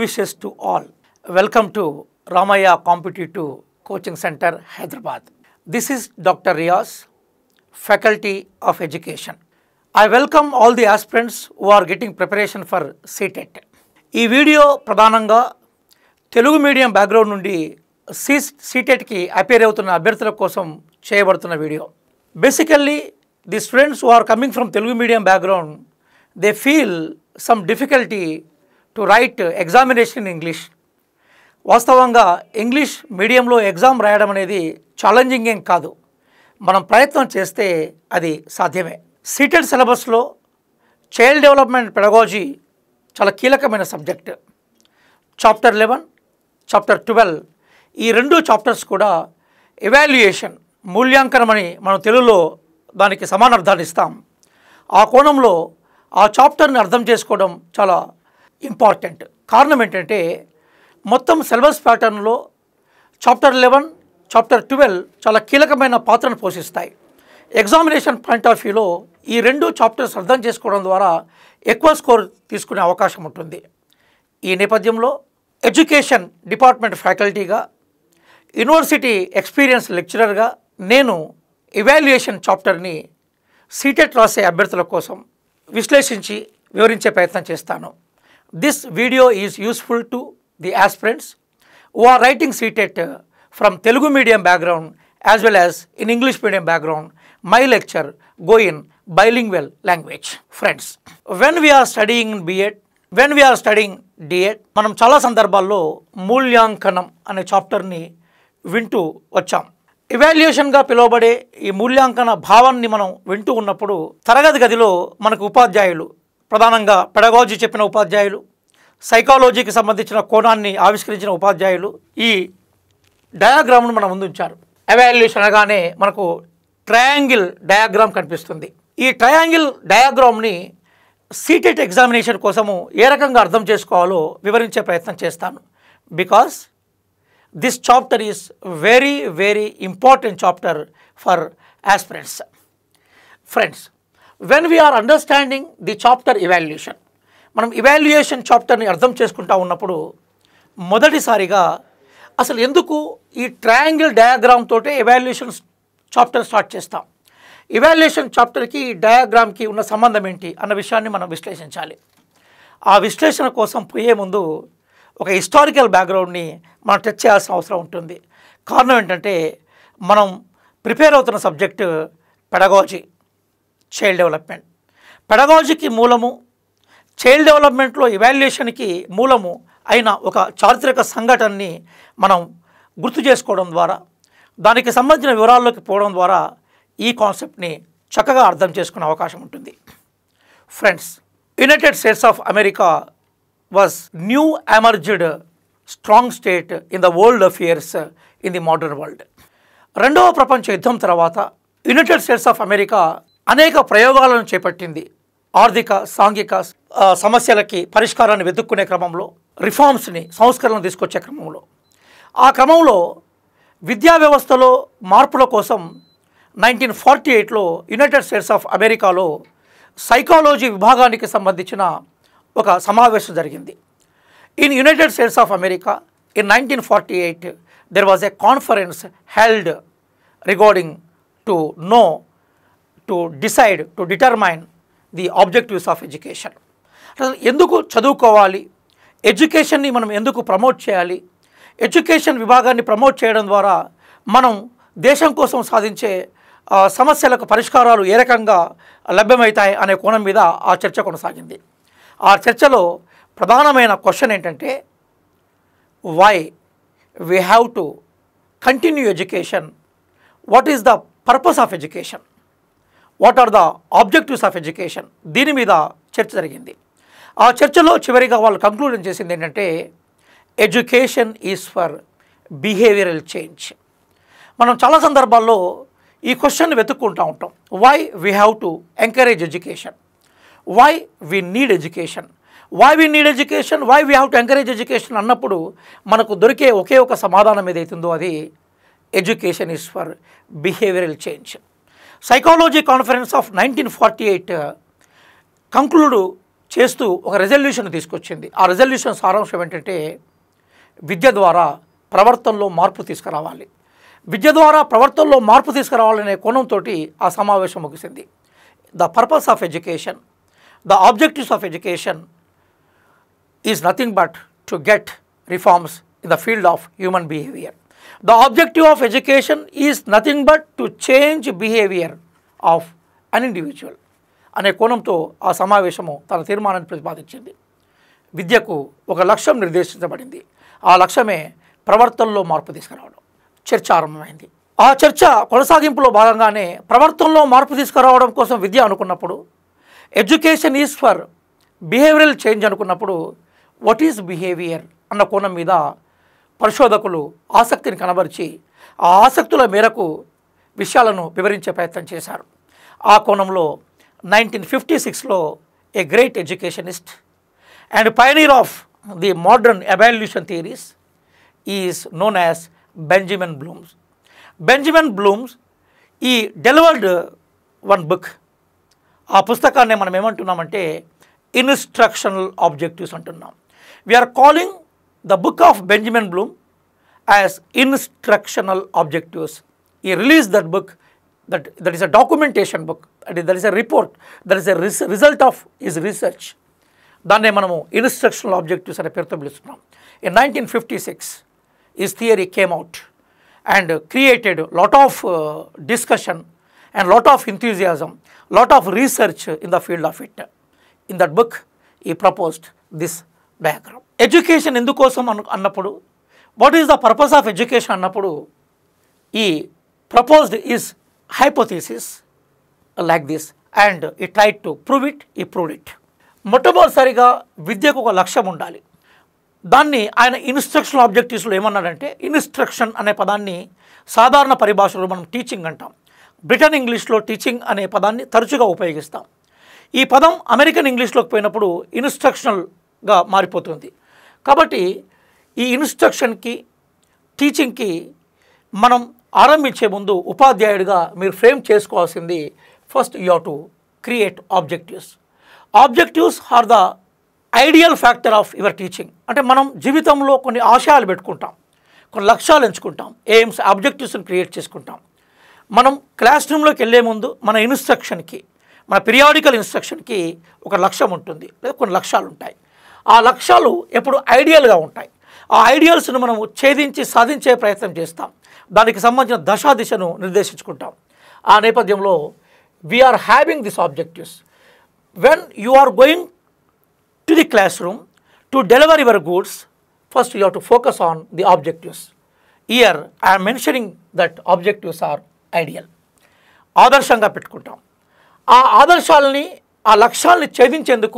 wishes to all. Welcome to Ramaya Competitive Coaching Center, Hyderabad. This is Dr. Riaz, Faculty of Education. I welcome all the aspirants who are getting preparation for CTET. ఈ video ప్రధానంగా Telugu medium background నుండి C సీటెట్కి appear అవుతున్న అభ్యర్థుల కోసం చేయబడుతున్న video basically the students who are coming from Telugu medium background they feel some difficulty to write examination in English వాస్తవంగా English మీడియంలో ఎగ్జామ్ రాయడం అనేది ఛాలెంజింగ్ ఏం కాదు మనం ప్రయత్నం చేస్తే అది సాధ్యమే సీటెడ్ సిలబస్లో చైల్డ్ డెవలప్మెంట్ పెడగాలజీ చాలా కీలకమైన subject chapter eleven chapter twelve ఈ రెండు చాప్టర్స్ కూడా ఎవాల్యుయేషన్ మూల్యాంకనం అని మనం తెలుగులో దానికి సమానార్థాన్ని ఇస్తాం ఆ కోణంలో ఆ చాప్టర్ని అర్థం చేసుకోవడం చాలా ఇంపార్టెంట్ కారణం ఏంటంటే మొత్తం సిలబస్ ప్యాటర్న్లో చాప్టర్ లెవెన్ చాప్టర్ ట్వెల్వ్ చాలా కీలకమైన పాత్రను పోషిస్తాయి ఎగ్జామినేషన్ పాయింట్ ఆఫ్ వ్యూలో ఈ రెండు చాప్టర్స్ అర్థం చేసుకోవడం ద్వారా ఎక్కువ స్కోర్ తీసుకునే అవకాశం ఉంటుంది ఈ నేపథ్యంలో ఎడ్యుకేషన్ డిపార్ట్మెంట్ ఫ్యాకల్టీగా యూనివర్సిటీ ఎక్స్పీరియన్స్ లెక్చరర్గా నేను ఇవాల్యుయేషన్ చాప్టర్ని సీటెట్ రాసే అభ్యర్థుల కోసం విశ్లేషించి వివరించే ప్రయత్నం చేస్తాను this video is useful to the aspirants who are writing CTET from Telugu medium background as well as in English medium background, my lecture go in bilingual language. Friends, when we are studying in B.Ed, when we are studying D.Ed, మనం చాలా సందర్భాల్లో మూల్యాంకనం అనే చాప్టర్ని వింటూ వచ్చాం ఇవాల్యుయేషన్గా పిలువబడే ఈ మూల్యాంకన భావాన్ని మనం వింటూ ఉన్నప్పుడు తరగతి గదిలో మనకు ఉపాధ్యాయులు ప్రధానంగా పెడగాలజీ చెప్పిన ఉపాధ్యాయులు సైకాలజీకి సంబంధించిన కోణాన్ని ఆవిష్కరించిన ఉపాధ్యాయులు ఈ డయాగ్రామ్ను మన ముందు ఉంచారు ఎవాల్యుయేషన్ అనగానే మనకు ట్రయాంగిల్ డయాగ్రామ్ కనిపిస్తుంది ఈ ట్రయాంగిల్ డయాగ్రామ్ని సీటెట్ ఎగ్జామినేషన్ కోసము ఏ రకంగా అర్థం చేసుకోవాలో వివరించే ప్రయత్నం చేస్తాను because this chapter is very very important chapter for aspirants friends when we are understanding the chapter evaluation మనం ఇవాల్యుయేషన్ చాప్టర్ని అర్థం చేసుకుంటా ఉన్నప్పుడు మొదటిసారిగా అసలు ఎందుకు ఈ ట్రయాంగిల్ డయాగ్రామ్ తోటే ఎవాల్యుయేషన్ చాప్టర్ స్టార్ట్ చేస్తాం ఇవాల్యుయేషన్ చాప్టర్కి డయాగ్రామ్కి ఉన్న సంబంధం ఏంటి అన్న విషయాన్ని మనం విశ్లేషించాలి ఆ విశ్లేషణ కోసం పోయే ముందు ఒక హిస్టారికల్ బ్యాక్గ్రౌండ్ని మనం టచ్ చేయాల్సిన అవసరం ఉంటుంది కారణం ఏంటంటే మనం ప్రిపేర్ అవుతున్న సబ్జెక్టు పెడగాలజీ చైల్డ్ డెవలప్మెంట్ పెడగాలజీకి మూలము చైల్డ్ డెవలప్మెంట్లో ఇవాల్యుయేషన్కి మూలము అయిన ఒక చారిత్రక సంఘటనని మనం గుర్తు చేసుకోవడం ద్వారా దానికి సంబంధించిన వివరాల్లోకి పోవడం ద్వారా ఈ కాన్సెప్ట్ని చక్కగా అర్థం చేసుకునే అవకాశం ఉంటుంది friends United States of America was new emerged strong state in the world affairs in the modern world రెండవ ప్రపంచ యుద్ధం తర్వాత యునైటెడ్ స్టేట్స్ ఆఫ్ అమెరికా అనేక ప్రయోగాలను చేపట్టింది ఆర్థిక సాంఘిక ఆ, సమస్యలకి పరిష్కారాన్ని వెతుక్కునే క్రమంలో రిఫార్మ్స్ని సంస్కరణలు తీసుకొచ్చే క్రమంలో ఆ క్రమంలో విద్యా వ్యవస్థలో మార్పుల కోసం నైన్టీన్ ఫార్టీ ఎయిట్లో యునైటెడ్ స్టేట్స్ ఆఫ్ అమెరికాలో సైకాలజీ విభాగానికి సంబంధించిన ఒక సమావేశం జరిగింది in United States of America in nineteen forty eight there was a conference held regarding to know to decide to determine the objectives of education అసలు ఎందుకు చదువుకోవాలి ఎడ్యుకేషన్ని మనం ఎందుకు ప్రమోట్ చేయాలి ఎడ్యుకేషన్ విభాగాన్ని ప్రమోట్ చేయడం ద్వారా మనం దేశం కోసం సాధించే ఆ, సమస్యలకు పరిష్కారాలు ఏ రకంగా లభ్యమవుతాయి అనే కోణం మీద ఆ చర్చ కొనసాగింది ఆ చర్చలో ప్రధానమైన క్వశ్చన్ ఏంటంటే why we have to continue education what is the purpose of education what are the objectives of education దీని మీద చర్చ జరిగింది ఆ చర్చలో చివరిగా వాళ్ళు కంక్లూజన్ చేసింది ఏంటంటే education is for behavioural change మనం చాలా సందర్భాల్లో ఈ క్వశ్చన్ వెతుక్కుంటూ ఉంటాం why we have to encourage education why we need education why we need education why we have to encourage education అన్నప్పుడు మనకు దొరికే ఒకే ఒక సమాధానం ఏదైతుందో అది education is for behavioural change psychology conference of nineteen forty eight conclude చేస్తూ ఒక రెజల్యూషన్ తీసుకొచ్చింది ఆ రెజల్యూషన్ సారాంశం ఏంటంటే విద్య ద్వారా ప్రవర్తనలో మార్పు తీసుకురావాలి విద్య ద్వారా ప్రవర్తనలో మార్పు తీసుకురావాలనే కోణంతో ఆ సమావేశం ముగిసింది the purpose of education the objectives of education is nothing but to get reforms in the field of human behaviour the objective of education is nothing but to change behaviour of an individual అనే కోణంతో ఆ సమావేశము తన తీర్మానాన్ని ప్రతిపాదించింది విద్యకు ఒక లక్ష్యం నిర్దేశించబడింది ఆ లక్ష్యమే ప్రవర్తనలో మార్పు తీసుకురావడం చర్చ ఆరంభమైంది ఆ చర్చ కొనసాగింపులో భాగంగానే ప్రవర్తనలో మార్పు తీసుకురావడం కోసం విద్య అనుకున్నప్పుడు education is for behavioural change అనుకున్నప్పుడు వాట్ ఈజ్ బిహేవియర్ అన్న కోణం మీద పరిశోధకులు ఆసక్తిని కనబరిచి ఆ ఆసక్తుల మేరకు విషయాలను వివరించే ప్రయత్నం చేశారు ఆ కోణంలో నైన్టీన్ ఫిఫ్టీ సిక్స్లో a great educationist and pioneer of the modern evaluation theories is known as Blooms Benjamin Blooms బ్లూమ్స్ ఈ డెలివర్డ్ వన్ బుక్ ఆ పుస్తకాన్ని మనం ఏమంటున్నామంటే ఇన్స్ట్రక్షనల్ ఆబ్జెక్టివ్స్ అంటున్నాం we are calling the book of Benjamin Bloom as instructional objectives he release that book that that is a documentation book that that is a report that is a result of his research దాన్నే మనము instructional objectives అనే పేరుతో పిలుస్తున్నాం in nineteen fifty six his theory came out and created lot of discussion and lot of enthusiasm lot of research in the field of it in that book he proposed this diagram education ఎందుకోసం అను అన్నప్పుడు what is the purpose of education అన్నప్పుడు he proposed his hypothesis like this and he try to prove it he prove it మొట్టమొదటిసారిగా విద్యకు ఒక లక్ష్యం ఉండాలి దాన్ని ఆయన ఇన్స్ట్రక్షన్ ఆబ్జెక్టివ్స్లో ఏమన్నాడంటే ఇన్స్ట్రక్షన్ అనే పదాన్ని సాధారణ పరిభాషలో మనం టీచింగ్ అంటాం బ్రిటన్ ఇంగ్లీష్లో టీచింగ్ అనే పదాన్ని తరచుగా ఉపయోగిస్తాం ఈ పదం అమెరికన్ ఇంగ్లీష్లోకి పోయినప్పుడు ఇన్స్ట్రక్షనల్గా మారిపోతుంది కాబట్టి ఈ ఇన్స్ట్రక్షన్కి టీచింగ్కి మనం ఆరంభించే ముందు ఉపాధ్యాయుడిగా మీరు ఫ్రేమ్ చేసుకోవాల్సింది first you to create objectives objectives are the ideal factor of your teaching అంటే మనం జీవితంలో కొన్ని ఆశయాలు పెట్టుకుంటాం కొన్ని లక్ష్యాలు ఎంచుకుంటాం ఎయిమ్స్ ఆబ్జెక్టివ్స్ని క్రియేట్ చేసుకుంటాం మనం క్లాస్ రూమ్లోకి వెళ్ళే ముందు మన ఇన్స్ట్రక్షన్కి మన పిరియాడికల్ ఇన్స్ట్రక్షన్కి ఒక లక్ష్యం ఉంటుంది లేదా కొన్ని లక్ష్యాలు ఉంటాయి ఆ లక్ష్యాలు ఎప్పుడు ఐడియల్గా ఉంటాయి ఆ ఐడియల్స్ను మనము ఛేదించి సాధించే ప్రయత్నం చేస్తాం దానికి సంబంధించిన దశా దిశను నిర్దేశించుకుంటాం ఆ నేపథ్యంలో we are having this objectives when you are going to the classroom to deliver your goods, first you have to focus on the objectives. Here I am mentioning that objectives are ideal. ఆదర్శంగా పెట్టుకుంటాం ఆ ఆదర్శాలని ఆ లక్ష్యాలని ఛేదించేందుకు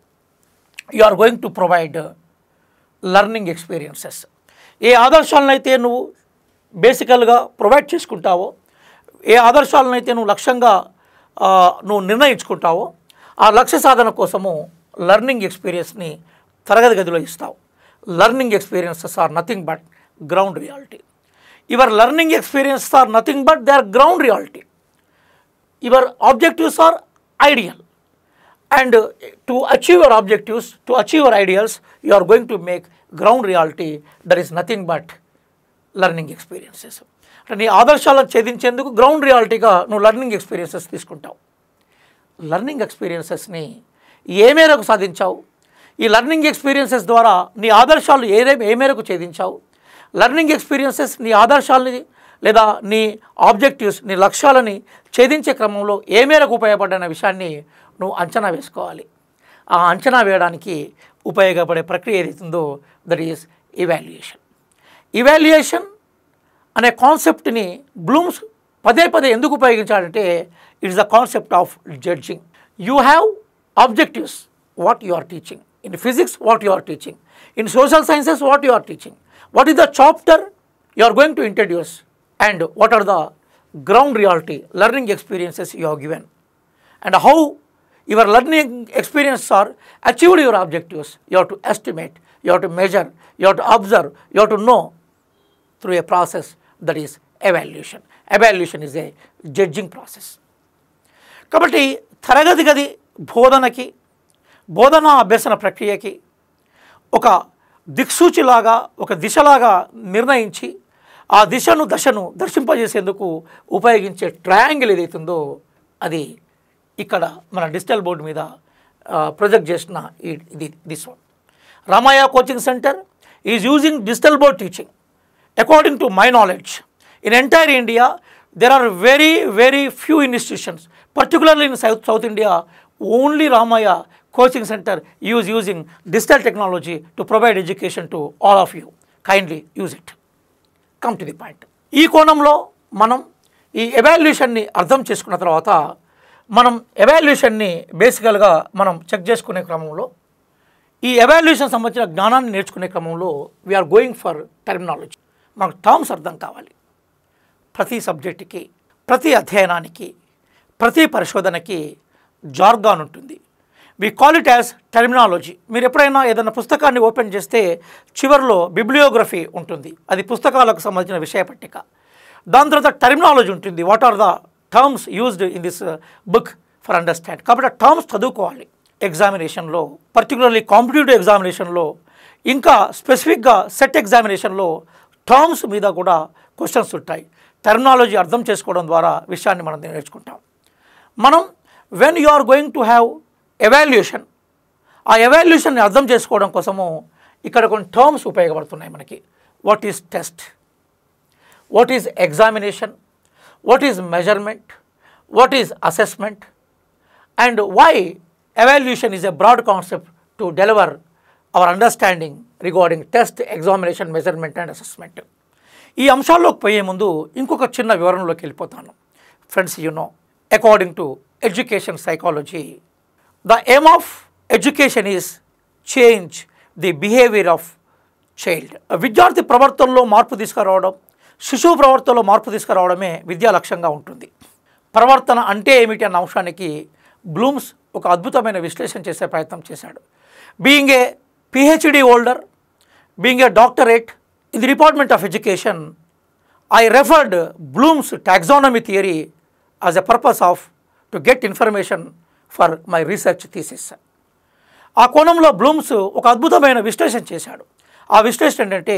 you are going to provide learning experiences ఏ ఆదర్శాలను అయితే నువ్వు బేసికల్గా ప్రొవైడ్ చేసుకుంటావో ఏ ఆదర్శాలను అయితే నువ్వు లక్ష్యంగా ఆ, నువ్వు నిర్ణయించుకుంటావో ఆ లక్ష్య సాధన కోసము లర్నింగ్ ఎక్స్పీరియన్స్ని తరగతి గదిలో ఇస్తావు learning experiences are nothing but ground reality your learning experience are nothing but they are ground reality your objectives are ideal and uh, to achieve your objectives to achieve your ideals you are going to make ground reality there is nothing but learning experiences అంటే నీ ఆదర్శాలను ఛేదించేందుకు ground రియాలిటీగా నువ్వు learning experiences తీసుకుంటావు learning ఎక్స్పీరియన్సెస్ని ఏ మేరకు సాధించావు ఈ లర్నింగ్ ఎక్స్పీరియన్సెస్ ద్వారా నీ ఆదర్శాలు ఏ రే- ఏ మేరకు ఛేదించావు లర్నింగ్ ఎక్స్పీరియన్సెస్ నీ ఆదర్శాలని లేదా నీ ఆబ్జెక్టివ్స్ నీ లక్ష్యాలని ఛేదించే క్రమంలో ఏ మేరకు ఉపయోగపడ్డన్న విషయాన్ని నువ్వు అంచనా వేసుకోవాలి ఆ అంచనా వేయడానికి ఉపయోగపడే ప్రక్రియ ఏదైతుందో దట్ ఈస్ ఇవాల్యుయేషన్ ఇవాల్యుయేషన్ అనే కాన్సెప్ట్ని బ్లూమ్స్ పదే పదే ఎందుకు ఉపయోగించాడంటే it's the concept of judging you have objectives what you are teaching in physics what you are teaching in social sciences what you are teaching what is the chapter you are going to introduce and what are the ground reality learning experiences you have given and how your learning experiences are achieved your objectives you have to estimate you have to measure you have to observe you have to know through a process that is evaluation evaluation is a judging process కాబట్టి తరగతి గది బోధనకి బోధనా అభ్యసన ప్రక్రియకి ఒక దిక్సూచిలాగా ఒక దిశలాగా నిర్ణయించి ఆ దిశను దశను దర్శింపజేసేందుకు ఉపయోగించే ట్రయాంగిల్ ఏదైతుందో అది ఇక్కడ మన డిజిటల్ బోర్డు మీద ప్రొజెక్ట్ చేసిన ఈ ఇది this one Ramaiah coaching centre is using digital board teaching according to my knowledge in entire india there are very very few institutions particularly in south, south india only ramaya coaching center use using digital technology to provide education to all of you kindly use it come to the point ఈ కోణంలో మనం ఈ ఎవాల్యుయేషన్ని అర్థం చేసుకున్న తర్వాత మనం ఎవాల్యుయేషన్ని బేసికల్గా మనం చెక్ చేసుకునే క్రమంలో ఈ ఎవాల్యుయేషన్ సంబంధించిన జ్ఞానాన్ని నేర్చుకునే క్రమంలో వీఆర్ గోయింగ్ ఫర్ టర్మినాలజీ మనకు టర్మ్స్ అర్థం కావాలి ప్రతి సబ్జెక్టుకి ప్రతి అధ్యయనానికి ప్రతి పరిశోధనకి జార్గాన్ ఉంటుంది we call it as terminology మీరు ఎప్పుడైనా ఏదైనా పుస్తకాన్ని ఓపెన్ చేస్తే చివరిలో బిబ్లియోగ్రఫీ ఉంటుంది అది పుస్తకాలకు సంబంధించిన విషయ పట్టిక దాని తర్వాత టర్మినాలజీ ఉంటుంది what are the terms used in this book for understand కాబట్టి ఆ టర్మ్స్ చదువుకోవాలి ఎగ్జామినేషన్లో పర్టికులర్లీ కాంపిటేటివ్ ఎగ్జామినేషన్లో ఇంకా స్పెసిఫిక్గా సెట్ ఎగ్జామినేషన్లో టర్మ్స్ మీద కూడా క్వశ్చన్స్ ఉంటాయి టెర్మినాలజీ అర్థం చేసుకోవడం ద్వారా విషయాన్ని మనం నేర్చుకుంటాం మనం when you are going to have evaluation ఆ ఎవాల్యుయేషన్ని అర్థం చేసుకోవడం కోసము ఇక్కడ కొన్ని టర్మ్స్ ఉపయోగపడుతున్నాయి మనకి what is test what is examination what is measurement what is assessment and why evaluation is a broad concept to deliver our understanding regarding test examination measurement and assessment ఈ అంశాల్లోకి పోయే ముందు ఇంకొక చిన్న వివరణలోకి వెళ్ళిపోతాను friends you know according to education psychology the aim of education is change the behaviour of child విద్యార్థి ప్రవర్తనలో మార్పు తీసుకురావడం శిశువు ప్రవర్తనలో మార్పు తీసుకురావడమే విద్యా లక్ష్యంగా ఉంటుంది ప్రవర్తన అంటే ఏమిటి అన్న అంశానికి బ్లూమ్స్ ఒక అద్భుతమైన విశ్లేషణ చేసే ప్రయత్నం చేశాడు being a PhD holder being a doctorate in the department of education I referred Blooms taxonomy theory as a purpose of to get information for my research thesis ఆ కోణంలో బ్లూమ్స్ ఒక అద్భుతమైన విశ్లేషణ చేశాడు ఆ విశ్లేషణ ఏంటంటే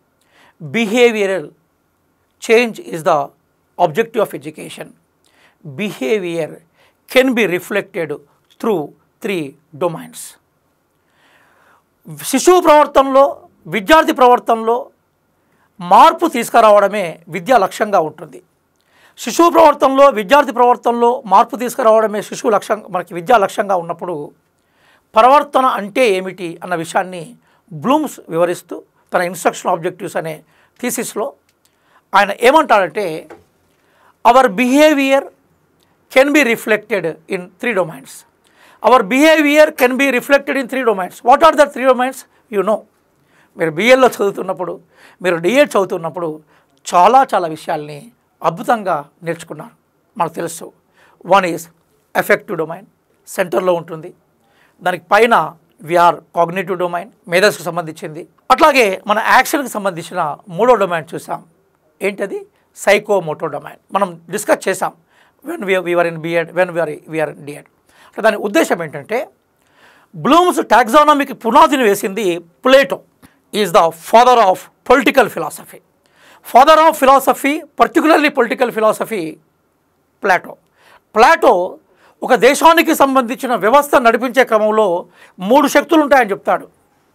behavioural change is the objective of education behaviour can be reflected through three domains శిశువు ప్రవర్తనలో విద్యార్థి ప్రవర్తనలో మార్పు తీసుకురావడమే విద్యా లక్ష్యంగా ఉంటుంది శిశువు ప్రవర్తనలో విద్యార్థి ప్రవర్తనలో మార్పు తీసుకురావడమే శిశువు లక్ష్యం మనకి విద్యా లక్ష్యంగా ఉన్నప్పుడు ప్రవర్తన అంటే ఏమిటి అన్న విషయాన్ని బ్లూమ్స్ వివరిస్తూ తన ఇన్స్ట్రక్షన్ ఆబ్జెక్టివ్స్ అనే థీసిస్లో ఆయన ఏమంటాడంటే our behaviour can be reflected in three domains our behaviour can be reflected in three domains what are the three domains you know మీరు బిఎల్లో చదువుతున్నప్పుడు మీరు డిఎడ్ చదువుతున్నప్పుడు చాలా చాలా విషయాల్ని అద్భుతంగా నేర్చుకున్నారు మనకు తెలుసు వన్ ఈజ్ ఎఫెక్టివ్ డొమైన్ సెంటర్లో ఉంటుంది దానికి పైన విఆర్ కాగ్నేటివ్ డొమైన్ మేధస్సుకు సంబంధించింది అట్లాగే మన యాక్షన్కి సంబంధించిన మూడో డొమైన్ చూసాం ఏంటది సైకో మోటో డొమైన్ మనం డిస్కస్ చేసాం when we are in BEd when we are we are in DEd అంటే దాని ఉద్దేశం ఏంటంటే బ్లూమ్స్ టాక్సానమీకి పునాదిని వేసింది Plato is the father of political philosophy father of philosophy particularly political philosophy Plato Plato ఒక దేశానికి సంబంధించిన వ్యవస్థ నడిపించే క్రమంలో మూడు శక్తులు ఉంటాయని చెప్తాడు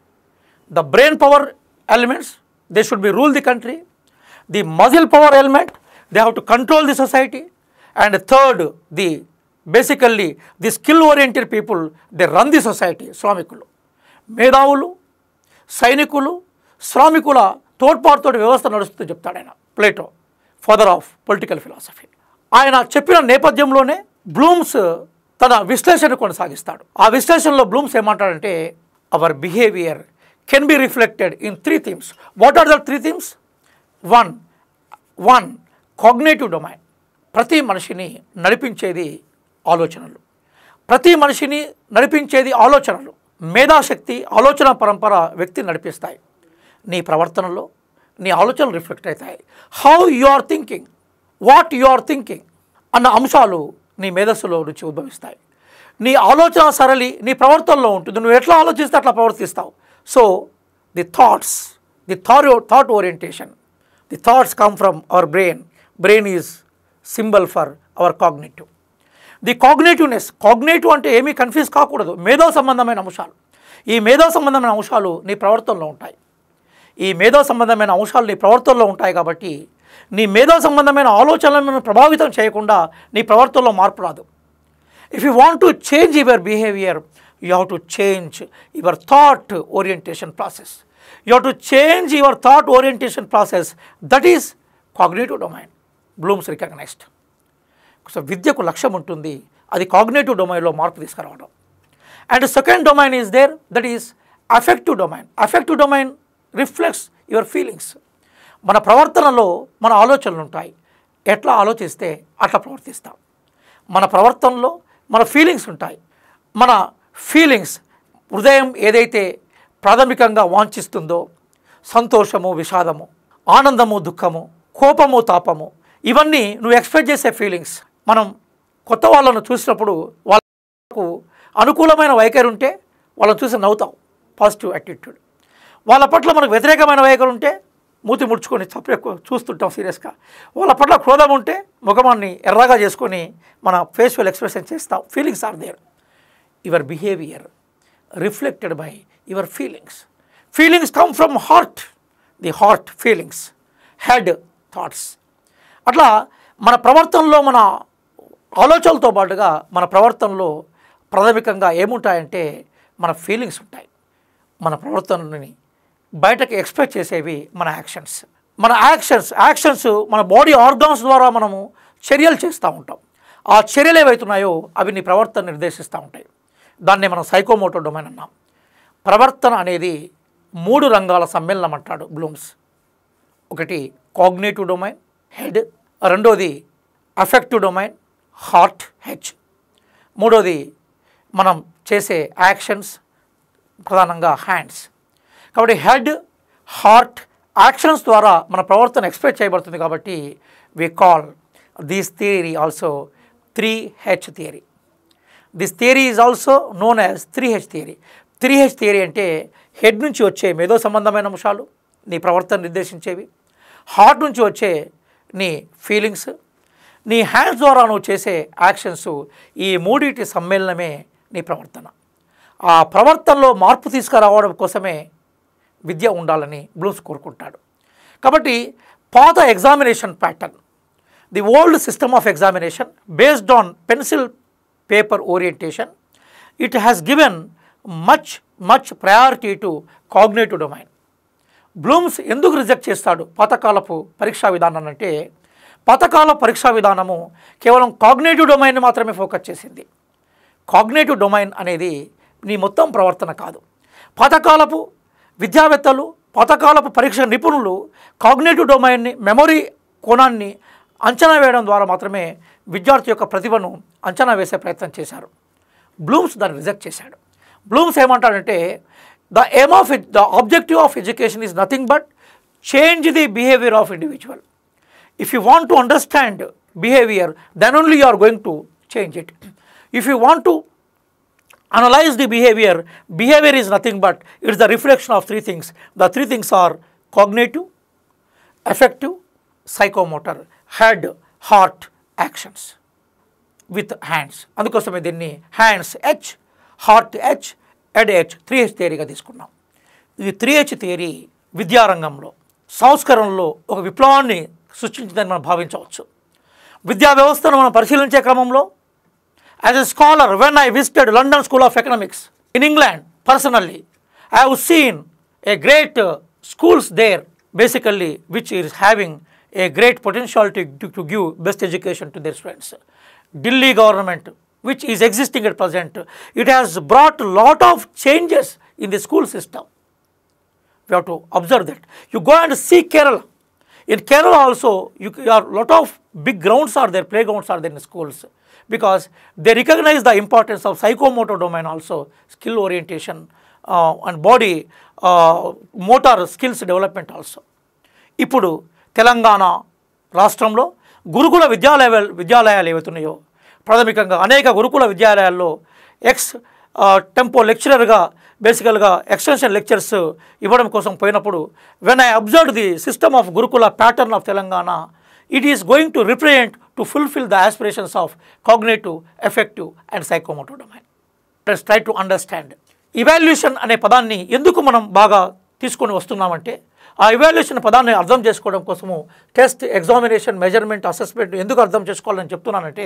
the brain power elements they should be rule the country the muscle power element they have to control the society and third the basically the skill oriented people they run the society శ్రామికులు మేధావులు సైనికులు శ్రామికుల తోడ్పాటుతో వ్యవస్థ నడుస్తుందని చెప్తాడు ఆయన Plato father of political philosophy ఆయన చెప్పిన నేపథ్యంలోనే బ్లూమ్స్ తన విశ్లేషణ కొనసాగిస్తాడు ఆ విశ్లేషణలో బ్లూమ్స్ ఏమంటాడంటే our behaviour can be reflected in three themes what are the three themes one one cognitive domain ప్రతి మనిషిని నడిపించేది ఆలోచనలు ప్రతి మనిషిని నడిపించేది ఆలోచనలు మేధాశక్తి ఆలోచన పరంపర వ్యక్తి నడిపిస్తాయి నీ ప్రవర్తనలో నీ ఆలోచనలు రిఫ్లెక్ట్ అవుతాయి how you are thinking what you are thinking అన్న అంశాలు నీ మేధస్సులో నుంచి ఉద్భవిస్తాయి నీ ఆలోచన సరళి నీ ప్రవర్తనలో ఉంటుంది నువ్వు ఎట్లా ఆలోచిస్తే అట్లా ప్రవర్తిస్తావు so the thoughts the thought thought orientation the thoughts come from our brain brain is symbol for our cognitive the cognitiveness cognitive అంటే ఏమీ కన్ఫ్యూజ్ కాకూడదు మేధో సంబంధమైన అంశాలు ఈ మేధో సంబంధమైన అంశాలు నీ ప్రవర్తనలో ఉంటాయి ఈ మేధో సంబంధమైన అంశాలు నీ ప్రవర్తనలో ఉంటాయి కాబట్టి నీ మేధో సంబంధమైన ఆలోచనలను ప్రభావితం చేయకుండా నీ ప్రవర్తనలో మార్పు రాదు if you want to change your behaviour you have to change your thought orientation process you have to change your thought orientation process that is cognitive domain Blooms recognised so విద్యకు లక్ష్యం ఉంటుంది అది కాగ్నేటివ్ డొమైన్లో మార్పు తీసుకురావడం and second domain is there that is affective domain affective domain reflects your feelings మన ప్రవర్తనలో మన ఆలోచనలు ఉంటాయి ఎట్లా ఆలోచిస్తే అట్లా ప్రవర్తిస్తాం మన ప్రవర్తనలో మన ఫీలింగ్స్ ఉంటాయి మన ఫీలింగ్స్ హృదయం ఏదైతే ప్రాథమికంగా వాంఛిస్తుందో సంతోషము విషాదము ఆనందము దుఃఖము కోపము తాపము ఇవన్నీ నువ్వు ఎక్స్పెక్ట్ చేసే ఫీలింగ్స్ మనం కొత్త వాళ్ళను చూసినప్పుడు వాళ్ళకు అనుకూలమైన వైఖరి ఉంటే వాళ్ళని చూసి నవ్వుతాం పాజిటివ్ యాటిట్యూడ్ వాళ్ళ పట్ల మనకు వ్యతిరేకమైన వైఖరి ఉంటే మూతి ముడుచుకొని తప్పు చూస్తుంటాం సీరియస్గా వాళ్ళ పట్ల క్రోధం ఉంటే ముఖమాన్ని ఎర్రగా చేసుకొని మన ఫేషియల్ ఎక్స్ప్రెషన్ చేస్తాం feelings are there your behaviour reflected by your feelings feelings come from heart the heart feelings head thoughts అట్లా మన ప్రవర్తనలో మన ఆలోచనలతో పాటుగా మన ప్రవర్తనలో ప్రాథమికంగా ఏముంటాయంటే మన ఫీలింగ్స్ ఉంటాయి మన ప్రవర్తనని బయటకు ఎక్స్ప్రెస్ చేసేవి మన యాక్షన్స్ మన యాక్షన్స్ యాక్షన్స్ మన బాడీ ఆర్గాన్స్ ద్వారా మనము చర్యలు చేస్తూ ఉంటాం ఆ చర్యలు ఏవైతున్నాయో అవి నీ ప్రవర్తన నిర్దేశిస్తూ ఉంటాయి దాన్నే మనం సైకోమోటో డొమైన్ అన్నాం ప్రవర్తన అనేది మూడు రంగాల సమ్మేళనం అంటాడు బ్లూమ్స్ ఒకటి కాగ్నేటివ్ డొమైన్ హెడ్ రెండోది అఫెక్టివ్ డొమైన్ హార్ట్ హెచ్ మూడోది మనం చేసే యాక్షన్స్ ప్రధానంగా హ్యాండ్స్ కాబట్టి హెడ్ హార్ట్ యాక్షన్స్ ద్వారా మన ప్రవర్తన ఎక్స్ప్రెస్ చేయబడుతుంది కాబట్టి we call this theory also three H theory this theory is also known as three H theory three H theory అంటే హెడ్ నుంచి వచ్చే మేధో సంబంధమైన అంశాలు నీ ప్రవర్తన నిర్దేశించేవి హార్ట్ నుంచి వచ్చే నీ ఫీలింగ్స్ నీ హ్యాండ్స్ ద్వారా నువ్వు చేసే యాక్షన్స్ ఈ మూడింటి సమ్మేళనమే నీ ప్రవర్తన ఆ ప్రవర్తనలో మార్పు తీసుకురావడం కోసమే విద్య ఉండాలని బ్లూమ్స్ కోరుకుంటాడు కాబట్టి పాత examination pattern the old system of examination based on pencil paper orientation it has given much much priority to cognitive domain Bloom's ఎందుకు రిజెక్ట్ చేస్తాడు పాతకాలపు పరీక్షా విధానం అంటే పాతకాల పరీక్షా విధానము కేవలం కాగ్నేటివ్ డొమైన్ మాత్రమే ఫోకస్ చేసింది కాగ్నేటివ్ డొమైన్ అనేది నీ మొత్తం ప్రవర్తన కాదు పాతకాలపు విద్యావేత్తలు పాతకాలపు పరీక్ష నిపుణులు కాగ్నేటివ్ డొమైన్ని మెమొరీ కోణాన్ని అంచనా వేయడం ద్వారా మాత్రమే విద్యార్థి యొక్క ప్రతిభను అంచనా వేసే ప్రయత్నం చేశారు బ్లూమ్స్ దాన్ని రిజెక్ట్ చేశాడు బ్లూమ్స్ ఏమంటాడంటే the aim of the objective of education is nothing but change the behaviour of individual if you want to understand behavior then only you are going to change it if you want to analyze the behavior behavior is nothing but it is the reflection of three things the three things are cognitive affective psychomotor head heart actions with hands అందుకోసమే దీన్ని hands H heart H head H three H థియరీగా తీసుకున్నాం ఇది three H theory విద్యారంగంలో సంస్కరణలో ఒక విప్లవాన్ని సృష్టించిందని మనం భావించవచ్చు విద్యా వ్యవస్థను మనం పరిశీలించే క్రమంలో as a scholar when I visited London School of Economics in England personally I have seen a great schools there basically which is having a great potentiality to, to give best education to their students. Delhi government which is existing at present, it has brought lot of changes in the school system. We have to observe that. You go and see Kerala. In Kerala also, you are lot of big grounds are there, playgrounds are there in schools because they recognize the importance of psychomotor domain also, skill orientation uh, and body uh, motor skills development also. ఇప్పుడు తెలంగాణ రాష్ట్రంలో గురుకుల విద్యాలయ విద్యాలయాలు ఏవైతున్నాయో ప్రాథమికంగా అనేక గురుకుల విద్యాలయాల్లో X tempo లెక్చరర్గా బేసికల్గా ఎక్స్టెన్షన్ లెక్చర్స్ ఇవ్వడం కోసం పోయినప్పుడు when I observe the system of gurukula pattern of Telangana it is going to represent to fulfil the aspirations of cognitive affective and psychomotor domain let's try to understand evaluation అనే పదాన్ని ఎందుకు మనం బాగా తీసుకొని వస్తున్నామంటే ఆ ఇవాల్యుయేషన్ పదాన్ని అర్థం చేసుకోవడం కోసము టెస్ట్ ఎగ్జామినేషన్ మెజర్మెంట్ అసెస్మెంట్ ఎందుకు అర్థం చేసుకోవాలని చెప్తున్నానంటే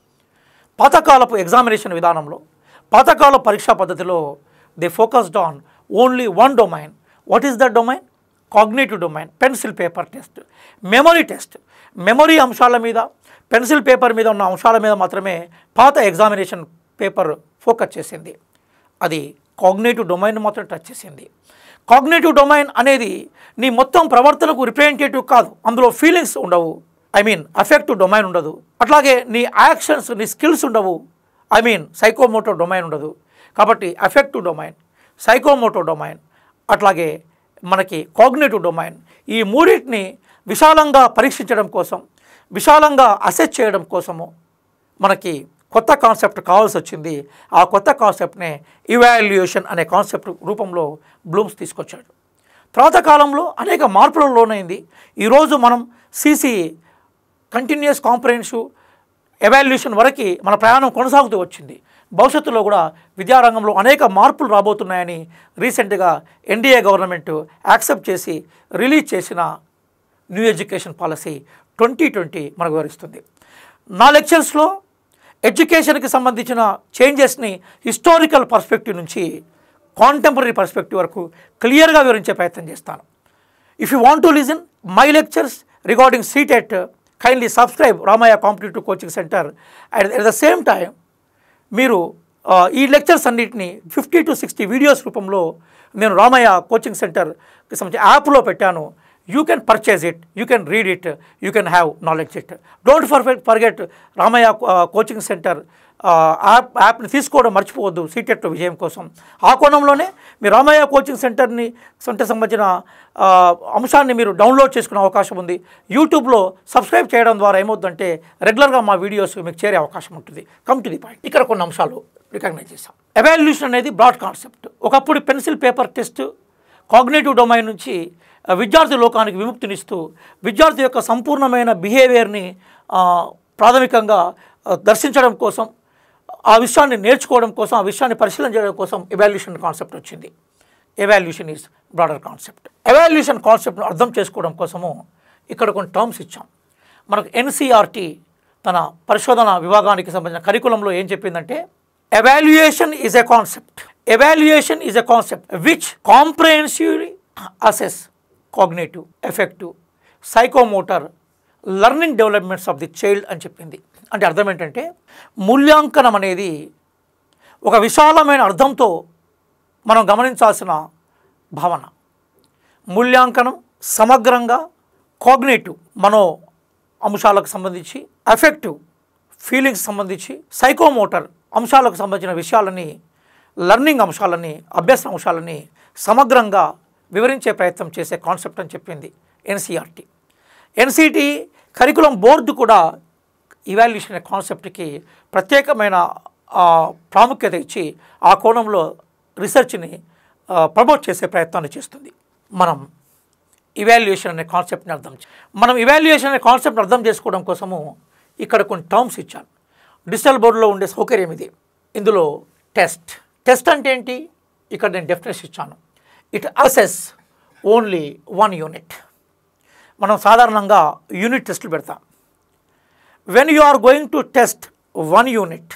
పాతకాలపు ఎగ్జామినేషన్ విధానంలో పాతకాల పరీక్షా పద్ధతిలో they focused on only one domain what is the domain cognitive domain pencil paper test memory test memory అంశాల మీద పెన్సిల్ పేపర్ మీద ఉన్న అంశాల మీద మాత్రమే పాత ఎగ్జామినేషన్ పేపర్ ఫోకస్ చేసింది అది కాగ్నేటివ్ డొమైన్ మాత్రం టచ్ చేసింది కాగ్నేటివ్ డొమైన్ అనేది నీ మొత్తం ప్రవర్తనకు రిప్రజెంటేటివ్ కాదు అందులో ఫీలింగ్స్ ఉండవు ఐ మీన్ అఫెక్టివ్ డొమైన్ ఉండదు అట్లాగే నీ యాక్షన్స్ నీ స్కిల్స్ ఉండవు ఐ మీన్ సైకోమోటో డొమైన్ ఉండదు కాబట్టి అఫెక్టివ్ డొమైన్ సైకోమోటో డొమైన్ అట్లాగే మనకి కాగ్నేటివ్ డొమైన్ ఈ మూడింటిని విశాలంగా పరీక్షించడం కోసం విశాలంగా అసెస్ చేయడం కోసము మనకి కొత్త కాన్సెప్ట్ కావాల్సి వచ్చింది ఆ కొత్త కాన్సెప్ట్నే ఇవాల్యుయేషన్ అనే కాన్సెప్ట్ రూపంలో బ్లూమ్స్ తీసుకొచ్చాడు తర్వాత కాలంలో అనేక మార్పులకు లోనైంది ఈరోజు మనం సీసీ కంటిన్యూస్ కాంప్రహెన్సివ్ ఎవాల్యుయేషన్ వరకు మన ప్రయాణం కొనసాగుతూ వచ్చింది భవిష్యత్తులో కూడా విద్యారంగంలో అనేక మార్పులు రాబోతున్నాయని రీసెంట్గా ఎన్డీఏ గవర్నమెంట్ యాక్సెప్ట్ చేసి రిలీజ్ చేసిన new education policy twenty twenty మనకు వివరిస్తుంది నా లెక్చర్స్లో ఎడ్యుకేషన్కి సంబంధించిన చేంజెస్ని హిస్టారికల్ పర్స్పెక్టివ్ నుంచి కాంటెంపరీ పర్స్పెక్టివ్ వరకు క్లియర్గా వివరించే ప్రయత్నం చేస్తాను if you want to listen my lectures regarding CTET kindly subscribe Ramayya competitive coaching centre and at the same time మీరు ఆ, ఈ లెక్చర్స్ అన్నిటిని ఫిఫ్టీ టు సిక్స్టీ వీడియోస్ రూపంలో నేను రామయ్య కోచింగ్ సెంటర్కి సంబంధించి యాప్లో పెట్టాను you can purchase it you can read it you can have knowledge it don't perfect forget Ramayya coaching centre app యాప్ని తీసుకోవడం మర్చిపోవద్దు సీటెట్ విజయం కోసం ఆ కోణంలోనే మీ రామయ్య కోచింగ్ సెంటర్ని సెంటర్ సంబంధించిన ఆ, అంశాన్ని మీరు డౌన్లోడ్ చేసుకునే అవకాశం ఉంది యూట్యూబ్లో సబ్స్క్రైబ్ చేయడం ద్వారా ఏమవుతుందంటే రెగ్యులర్గా మా వీడియోస్ మీకు చేరే అవకాశం ఉంటుంది కమ్ టు ది పాయింట్ ఇక్కడ కొన్ని అంశాలు రికగ్నైజ్ చేస్తాం ఎవాల్యూషన్ అనేది బ్రాడ్ కాన్సెప్ట్ ఒకప్పుడు pencil paper test cognitive domain నుంచి ఆ, విద్యార్థి లోకానికి విముక్తినిస్తూ విద్యార్థి యొక్క సంపూర్ణమైన బిహేవియర్ని ఆ, ప్రాథమికంగా ఆ, దర్శించడం కోసం ఆ విషయాన్ని నేర్చుకోవడం కోసం ఆ విషయాన్ని పరిశీలన చేయడం కోసం ఎవాల్యూషన్ కాన్సెప్ట్ వచ్చింది evaluation is broader concept evaluation కాన్సెప్ట్ను అర్థం చేసుకోవడం కోసము ఇక్కడ కొన్ని టర్మ్స్ ఇచ్చాం మనకు ఎన్సీఆర్టీ తన పరిశోధన విభాగానికి సంబంధించిన కరికులంలో ఏం చెప్పిందంటే evaluation is a concept evaluation is a concept which comprehensively assess cognitive affective psychomotor learning developments of the child అని చెప్పింది అంటే అర్థం ఏంటంటే మూల్యాంకనం అనేది ఒక విశాలమైన అర్థంతో మనం గమనించాల్సిన భావన మూల్యాంకనం సమగ్రంగా కాగ్నేటివ్ మనో అంశాలకు సంబంధించి అఫెక్టివ్ ఫీలింగ్స్ సంబంధించి సైకోమోటర్ అంశాలకు సంబంధించిన విషయాలని లర్నింగ్ అంశాలని అభ్యాస అంశాలని సమగ్రంగా వివరించే ప్రయత్నం చేసే కాన్సెప్ట్ అని చెప్పింది ఎన్సీఆర్టీ ఎన్సిటి కరికులం బోర్డు కూడా ఇవాల్యుయేషన్ అనే కాన్సెప్ట్కి ప్రత్యేకమైన ఆ, ప్రాముఖ్యత ఇచ్చి ఆ కోణంలో రీసెర్చ్ని ప్రమోట్ చేసే ప్రయత్నాన్ని చేస్తుంది మనం ఇవాల్యుయేషన్ అనే కాన్సెప్ట్ని అర్థం చే- మనం ఇవాల్యుయేషన్ అనే కాన్సెప్ట్ని అర్థం చేసుకోవడం కోసము ఇక్కడ కొన్ని టర్మ్స్ ఇచ్చాను డిజిటల్ బోర్డులో ఉండే సౌకర్యం ఇది ఇందులో టెస్ట్ టెస్ట్ అంటే ఏంటి ఇక్కడ నేను డెఫినేషన్ ఇచ్చాను it assess only one unit మనం సాధారణంగా యూనిట్ టెస్టులు పెడతాం when you are going to test one unit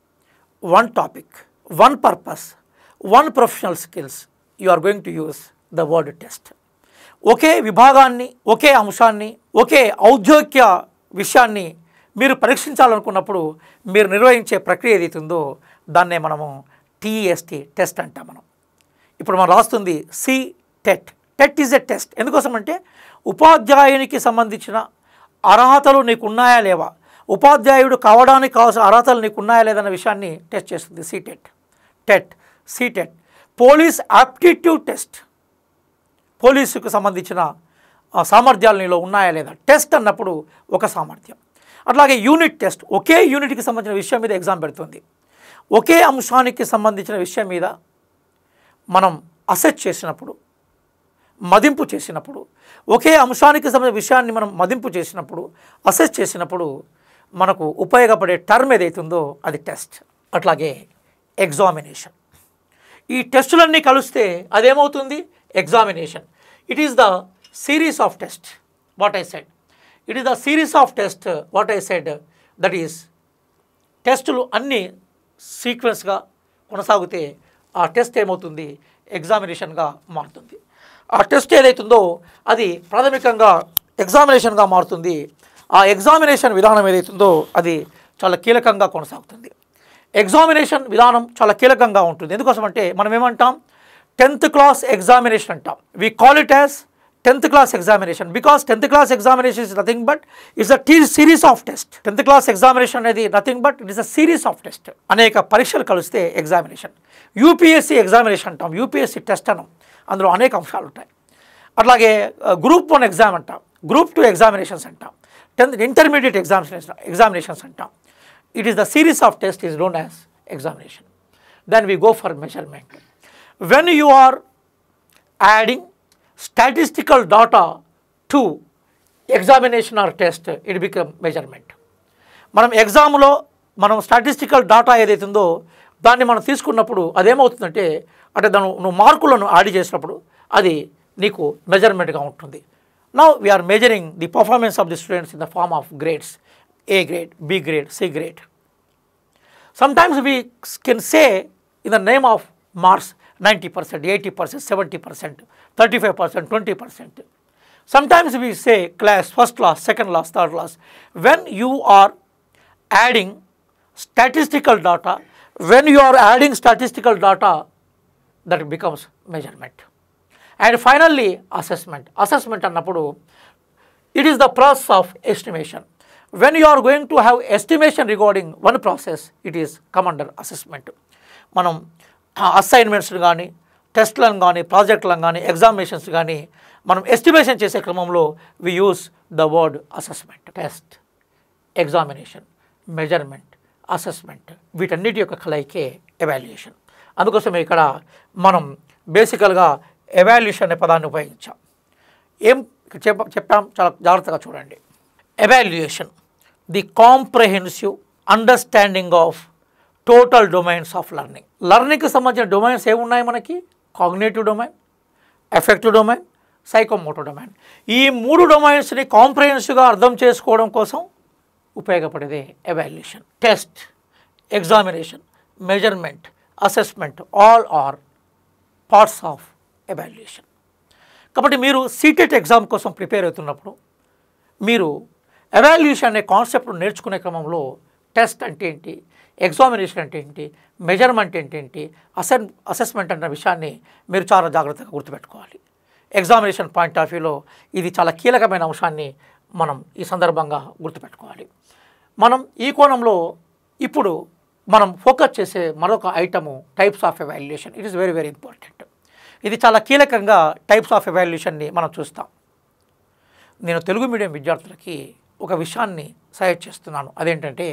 one topic one purpose one professional skills you are going to use the word test ఒకే విభాగాన్ని ఒకే అంశాన్ని ఒకే ఔద్యోగిక విషయాన్ని మీరు పరీక్షించాలనుకున్నప్పుడు మీరు నిర్వహించే ప్రక్రియ ఏదైతే ఉందో దాన్నే మనము టీఎస్టీ టెస్ట్ అంటాం మనం ఇప్పుడు మనం రాస్తుంది CTET TET is a test ఎందుకోసం అంటే ఉపాధ్యాయునికి సంబంధించిన అర్హతలు నీకు ఉన్నాయా లేవా ఉపాధ్యాయుడు కావడానికి కావాల్సిన అర్హతలు నీకు ఉన్నాయా లేదన్న విషయాన్ని టెస్ట్ చేస్తుంది CTET TET CTET police aptitude test పోలీసుకు సంబంధించిన ఆ, సామర్థ్యాలు నీలో ఉన్నాయా లేదా టెస్ట్ అన్నప్పుడు ఒక సామర్థ్యం అట్లాగే యూనిట్ టెస్ట్ ఒకే యూనిట్కి సంబంధించిన విషయం మీద ఎగ్జామ్ పెడుతుంది ఒకే అంశానికి సంబంధించిన విషయం మీద మనం అసెస్ చేసినప్పుడు మదింపు చేసినప్పుడు ఒకే అంశానికి సంబంధించిన విషయాన్ని మనం మదింపు చేసినప్పుడు అసెస్ చేసినప్పుడు మనకు ఉపయోగపడే టర్మ్ ఏదైతుందో అది టెస్ట్ అట్లాగే ఎగ్జామినేషన్ ఈ టెస్టులన్నీ కలిస్తే అదేమవుతుంది examination it is the series of test what I said it is the series of test what I said that is టెస్టులు అన్నీ సీక్వెన్స్గా కొనసాగితే ఆ టెస్ట్ ఏమవుతుంది ఎగ్జామినేషన్గా మారుతుంది ఆ టెస్ట్ ఏదైతుందో అది ప్రాథమికంగా ఎగ్జామినేషన్గా మారుతుంది ఆ ఎగ్జామినేషన్ విధానం ఏదైతుందో అది చాలా కీలకంగా కొనసాగుతుంది ఎగ్జామినేషన్ విధానం చాలా కీలకంగా ఉంటుంది ఎందుకోసం అంటే మనం ఏమంటాం టెన్త్ క్లాస్ ఎగ్జామినేషన్ అంటాం we call it as tenth class examination because tenth class examination is nothing but is a T series of test tenth class examination అనేది nothing but it is a series of test అనేక పరీక్షలు కలిస్తే examination UPSC examination అంటాం UPSC test అనం అందులో అనేక అంశాలు ఉంటాయి అట్లాగే గ్రూప్ వన్ ఎగ్జామ్ అంటాం గ్రూప్ టూ ఎగ్జామినేషన్స్ అంటాం టెన్త్ ఇంటర్మీడియట్ ఎగ్జామినేషన్ ఎగ్జామినేషన్స్ అంటాం it is the series of test is known as examination then we go for measurement when you are adding statistical data to examination or test it become measurement మనం ఎగ్జామ్లో మనం statistical data ఏదైతుందో దాన్ని మనం తీసుకున్నప్పుడు అదేమవుతుందంటే అంటే దాని నువ్వు మార్కులను యాడ్ చేసినప్పుడు అది నీకు మెజర్మెంట్గా ఉంటుంది now we're measuring the performance of the students in the form of grades A grade B grade C grade sometimes we can say in the name of marks 90%, 80%, 70%, 35%, 20%. Sometimes we say class, first class, second class, third class. When you are adding statistical data, when you are adding statistical data, that becomes measurement. And finally, assessment. Assessment అన్నప్పుడు it is the process of estimation. When you are going to have estimation regarding one process, it is come under assessment. మనం assignments కానీ టెస్ట్లను కానీ ప్రాజెక్టులను కానీ examinations కానీ మనం estimation చేసే క్రమంలో we use the word assessment test examination measurement assessment వీటన్నిటి యొక్క కలయికే ఎవాల్యుయేషన్ అందుకోసమే ఇక్కడ మనం బేసికల్గా ఎవాల్యుయేషన్ అనే పదాన్ని ఉపయోగించాం ఏం చెప్ప చెప్పాం చాలా జాగ్రత్తగా చూడండి evaluation the comprehensive understanding of total domains of learning లెర్నింగ్కి సంబంధించిన డొమైన్స్ ఏమున్నాయి మనకి cognitive domain affective domain psychomotor domain ఈ మూడు డొమైన్స్ని కాంప్రహెన్సివ్గా అర్థం చేసుకోవడం కోసం ఉపయోగపడేదే evaluation test examination measurement assessment all are parts of evaluation కాబట్టి మీరు సీటెట్ ఎగ్జామ్ కోసం ప్రిపేర్ అవుతున్నప్పుడు మీరు ఎవాల్యుయేషన్ అనే కాన్సెప్ట్ నేర్చుకునే క్రమంలో టెస్ట్ అంటే ఏంటి ఎగ్జామినేషన్ అంటే ఏంటి మెజర్మెంట్ అంటే ఏంటి అసెన్ అసెస్మెంట్ అన్న విషయాన్ని మీరు చాలా జాగ్రత్తగా గుర్తుపెట్టుకోవాలి ఎగ్జామినేషన్ పాయింట్ ఆఫ్ వ్యూలో ఇది చాలా కీలకమైన అంశాన్ని మనం ఈ సందర్భంగా గుర్తుపెట్టుకోవాలి మనం ఈ కోణంలో ఇప్పుడు మనం ఫోకస్ చేసే మరొక item types of evaluation it is very very important ఇది చాలా కీలకంగా టైప్స్ ఆఫ్ ఎవాల్యుయేషన్ని మనం చూస్తాం నేను తెలుగు మీడియం విద్యార్థులకి ఒక విషయాన్ని సజెస్ట్ చేస్తున్నాను అదేంటంటే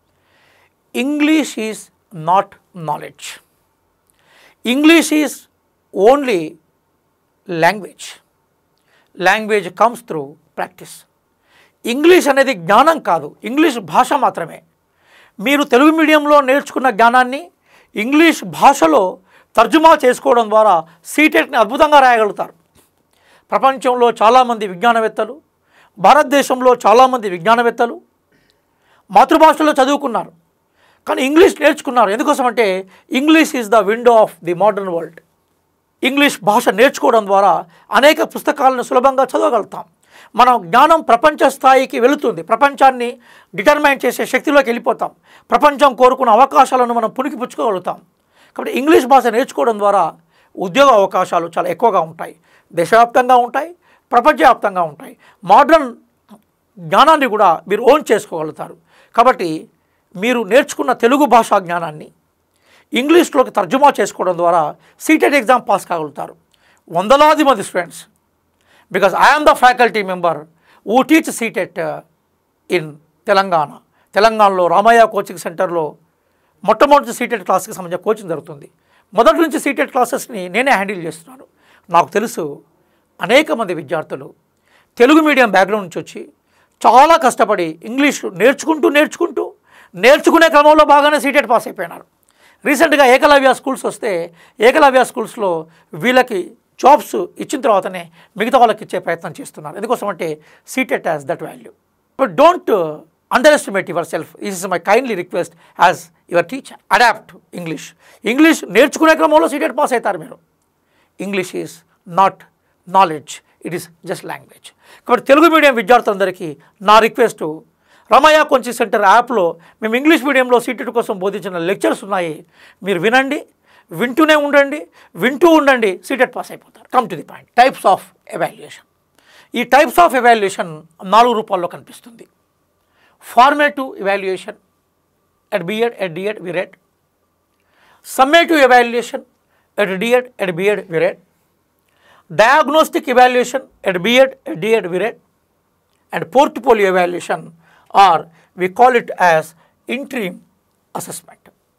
English is not knowledge English is only language language comes through practice English అనేది జ్ఞానం కాదు ఇంగ్లీష్ భాష మాత్రమే మీరు తెలుగు మీడియంలో నేర్చుకున్న జ్ఞానాన్ని ఇంగ్లీష్ భాషలో తర్జుమా చేసుకోవడం ద్వారా సీటెట్ని అద్భుతంగా రాయగలుగుతారు ప్రపంచంలో చాలామంది విజ్ఞానవేత్తలు భారతదేశంలో చాలామంది విజ్ఞానవేత్తలు మాతృభాషలో చదువుకున్నారు కానీ ఇంగ్లీష్ నేర్చుకున్నారు ఎందుకోసం అంటే English is the window of the modern world English భాష నేర్చుకోవడం ద్వారా అనేక పుస్తకాలను సులభంగా చదవగలుగుతాం మన జ్ఞానం ప్రపంచ స్థాయికి వెళుతుంది ప్రపంచాన్ని డిటర్మైన్ చేసే శక్తిలోకి వెళ్ళిపోతాం ప్రపంచం కోరుకున్న అవకాశాలను మనం పుణికిపుచ్చుకోగలుగుతాం కాబట్టి ఇంగ్లీష్ భాష నేర్చుకోవడం ద్వారా ఉద్యోగ అవకాశాలు చాలా ఎక్కువగా ఉంటాయి దేశవ్యాప్తంగా ఉంటాయి ప్రపంచవ్యాప్తంగా ఉంటాయి మోడర్న్ జ్ఞానాన్ని కూడా మీరు ఓన్ చేసుకోగలుగుతారు కాబట్టి మీరు నేర్చుకున్న తెలుగు భాషా జ్ఞానాన్ని ఇంగ్లీష్లోకి తర్జుమా చేసుకోవడం ద్వారా సీటెడ్ ఎగ్జామ్ పాస్ కాగలుగుతారు వందలాది మంది students because I'm the faculty member who teach CTET in Telangana తెలంగాణలో రామయ్య కోచింగ్ సెంటర్లో మొట్టమొదటి సీటెడ్ క్లాస్కి సంబంధించిన కోచింగ్ జరుగుతుంది మొదటి నుంచి సీటెడ్ క్లాసెస్ని నేనే హ్యాండిల్ చేస్తున్నాను నాకు తెలుసు అనేక మంది విద్యార్థులు తెలుగు మీడియం బ్యాక్గ్రౌండ్ నుంచి వచ్చి చాలా కష్టపడి ఇంగ్లీష్ నేర్చుకుంటూ నేర్చుకుంటూ నేర్చుకునే క్రమంలో బాగానే సీటెడ్ పాస్ అయిపోయినారు రీసెంట్గా ఏకలవ్య స్కూల్స్ వస్తే ఏకలవ్య స్కూల్స్లో వీళ్ళకి జాబ్స్ ఇచ్చిన తర్వాతనే మిగతా వాళ్ళకి ఇచ్చే ప్రయత్నం చేస్తున్నారు ఎందుకోసం అంటే CTET as that value but don't underestimate yourself this is my kindly request as your teacher adopt English English నేర్చుకునే క్రమంలో సీటెడ్ పాస్ అవుతారు మీరు English is not knowledge it is just language కాబట్టి Telugu medium విద్యార్థులందరికీ నా request Ramaiah కొంచెం centre యాప్లో మేము ఇంగ్లీష్ మీడియంలో సీటెట్ కోసం బోధించిన లెక్చర్స్ ఉన్నాయి మీరు వినండి వింటూనే ఉండండి వింటూ ఉండండి సీటెట్ పాస్ అయిపోతారు come to the point types of evaluation ఈ టైప్స్ ఆఫ్ ఎవాల్యుయేషన్ నాలుగు రూపాల్లో కనిపిస్తుంది formative evaluation at B.Ed, at D.Ed we read. Summative evaluation at D.Ed, at B.Ed we read. Diagnostic evaluation at B.Ed, at D.Ed we read. And portfolio evaluation or we call it as interim assessment.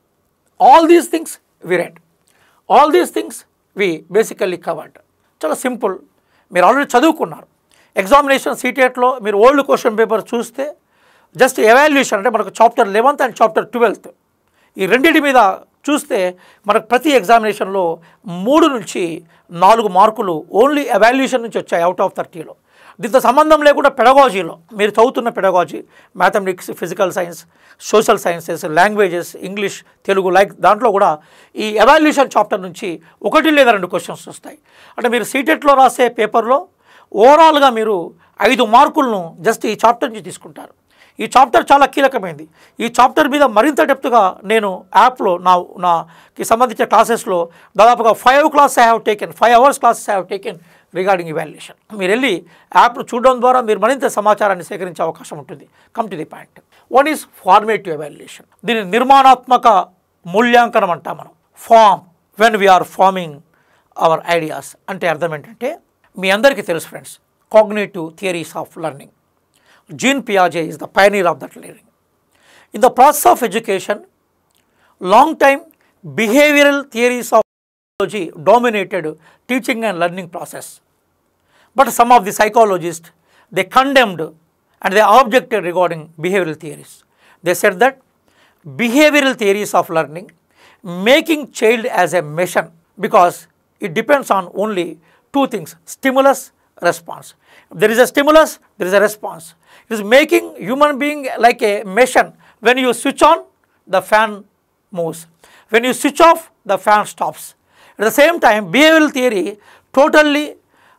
All these things we read. All these things we basically covered. చాలా simple మీరు already చదువుకున్నారు examination సీటెట్లో మీరు old question paper చూస్తే just evaluation అంటే మనకు chapter eleventh and chapter twelfth ఈ రెండింటి మీద చూస్తే మనకు ప్రతి ఎగ్జామినేషన్లో మూడు నుంచి నాలుగు మార్కులు ఓన్లీ ఎవాల్యుయేషన్ నుంచి వచ్చాయి అవుట్ ఆఫ్ థర్టీలో దీంతో సంబంధం లేకుండా పెడగాజీలో మీరు చదువుతున్న pedagogy mathematics physical science social sciences languages English Telugu like దాంట్లో కూడా ఈ ఎవాల్యుయేషన్ చాప్టర్ నుంచి ఒకటి లేదా రెండు క్వశ్చన్స్ వస్తాయి అంటే మీరు సీటెట్లో రాసే పేపర్లో ఓవరాల్గా మీరు ఐదు మార్కులను జస్ట్ ఈ చాప్టర్ నుంచి తీసుకుంటారు ఈ చాప్టర్ చాలా కీలకమైంది ఈ చాప్టర్ మీద మరింత డెప్త్గా నేను యాప్లో నా నాకి సంబంధించిన క్లాసెస్లో దాదాపుగా five class I have taken five hours classes I have taken regarding evaluation మీరు వెళ్ళి యాప్ను చూడడం ద్వారా మీరు మరింత సమాచారాన్ని సేకరించే అవకాశం ఉంటుంది come to the point one is formative evaluation దీని నిర్మాణాత్మక మూల్యాంకనం అంటాం మనం form when we're forming our ideas అంటే అర్థం ఏంటంటే మీ అందరికీ తెలుసు friends cognitive theories of learning Jean Piaget is the pioneer of that learning. In the process of education, long time behavioral theories of psychology dominated teaching and learning process. But some of the psychologists they condemned and they objected regarding behavioral theories. They said that behavioral theories of learning making child as a machine because it depends on only two things stimulus response if there is a stimulus there is a response it is making human being like a machine when you switch on the fan moves when you switch off the fan stops at the same time behavioral theory totally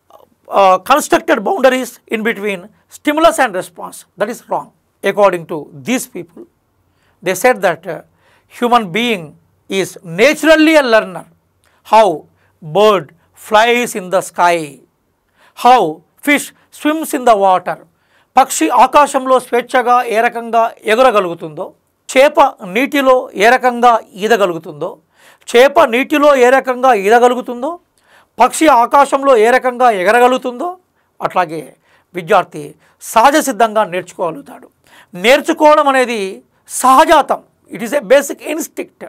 uh, constructed boundaries in between stimulus and response that is wrong according to these people they said that uh, human being is naturally a learner how bird flies in the sky how fish swims in the water పక్షి ఆకాశంలో స్వేచ్ఛగా ఏ రకంగా ఎగరగలుగుతుందో చేప నీటిలో ఏ రకంగా ఈదగలుగుతుందో చేప నీటిలో ఏ రకంగా ఈదగలుగుతుందో పక్షి ఆకాశంలో ఏ రకంగా ఎగరగలుగుతుందో అట్లాగే విద్యార్థి సహజ సిద్ధంగా నేర్చుకోగలుగుతాడు నేర్చుకోవడం అనేది సహజాతం it is a basic instinct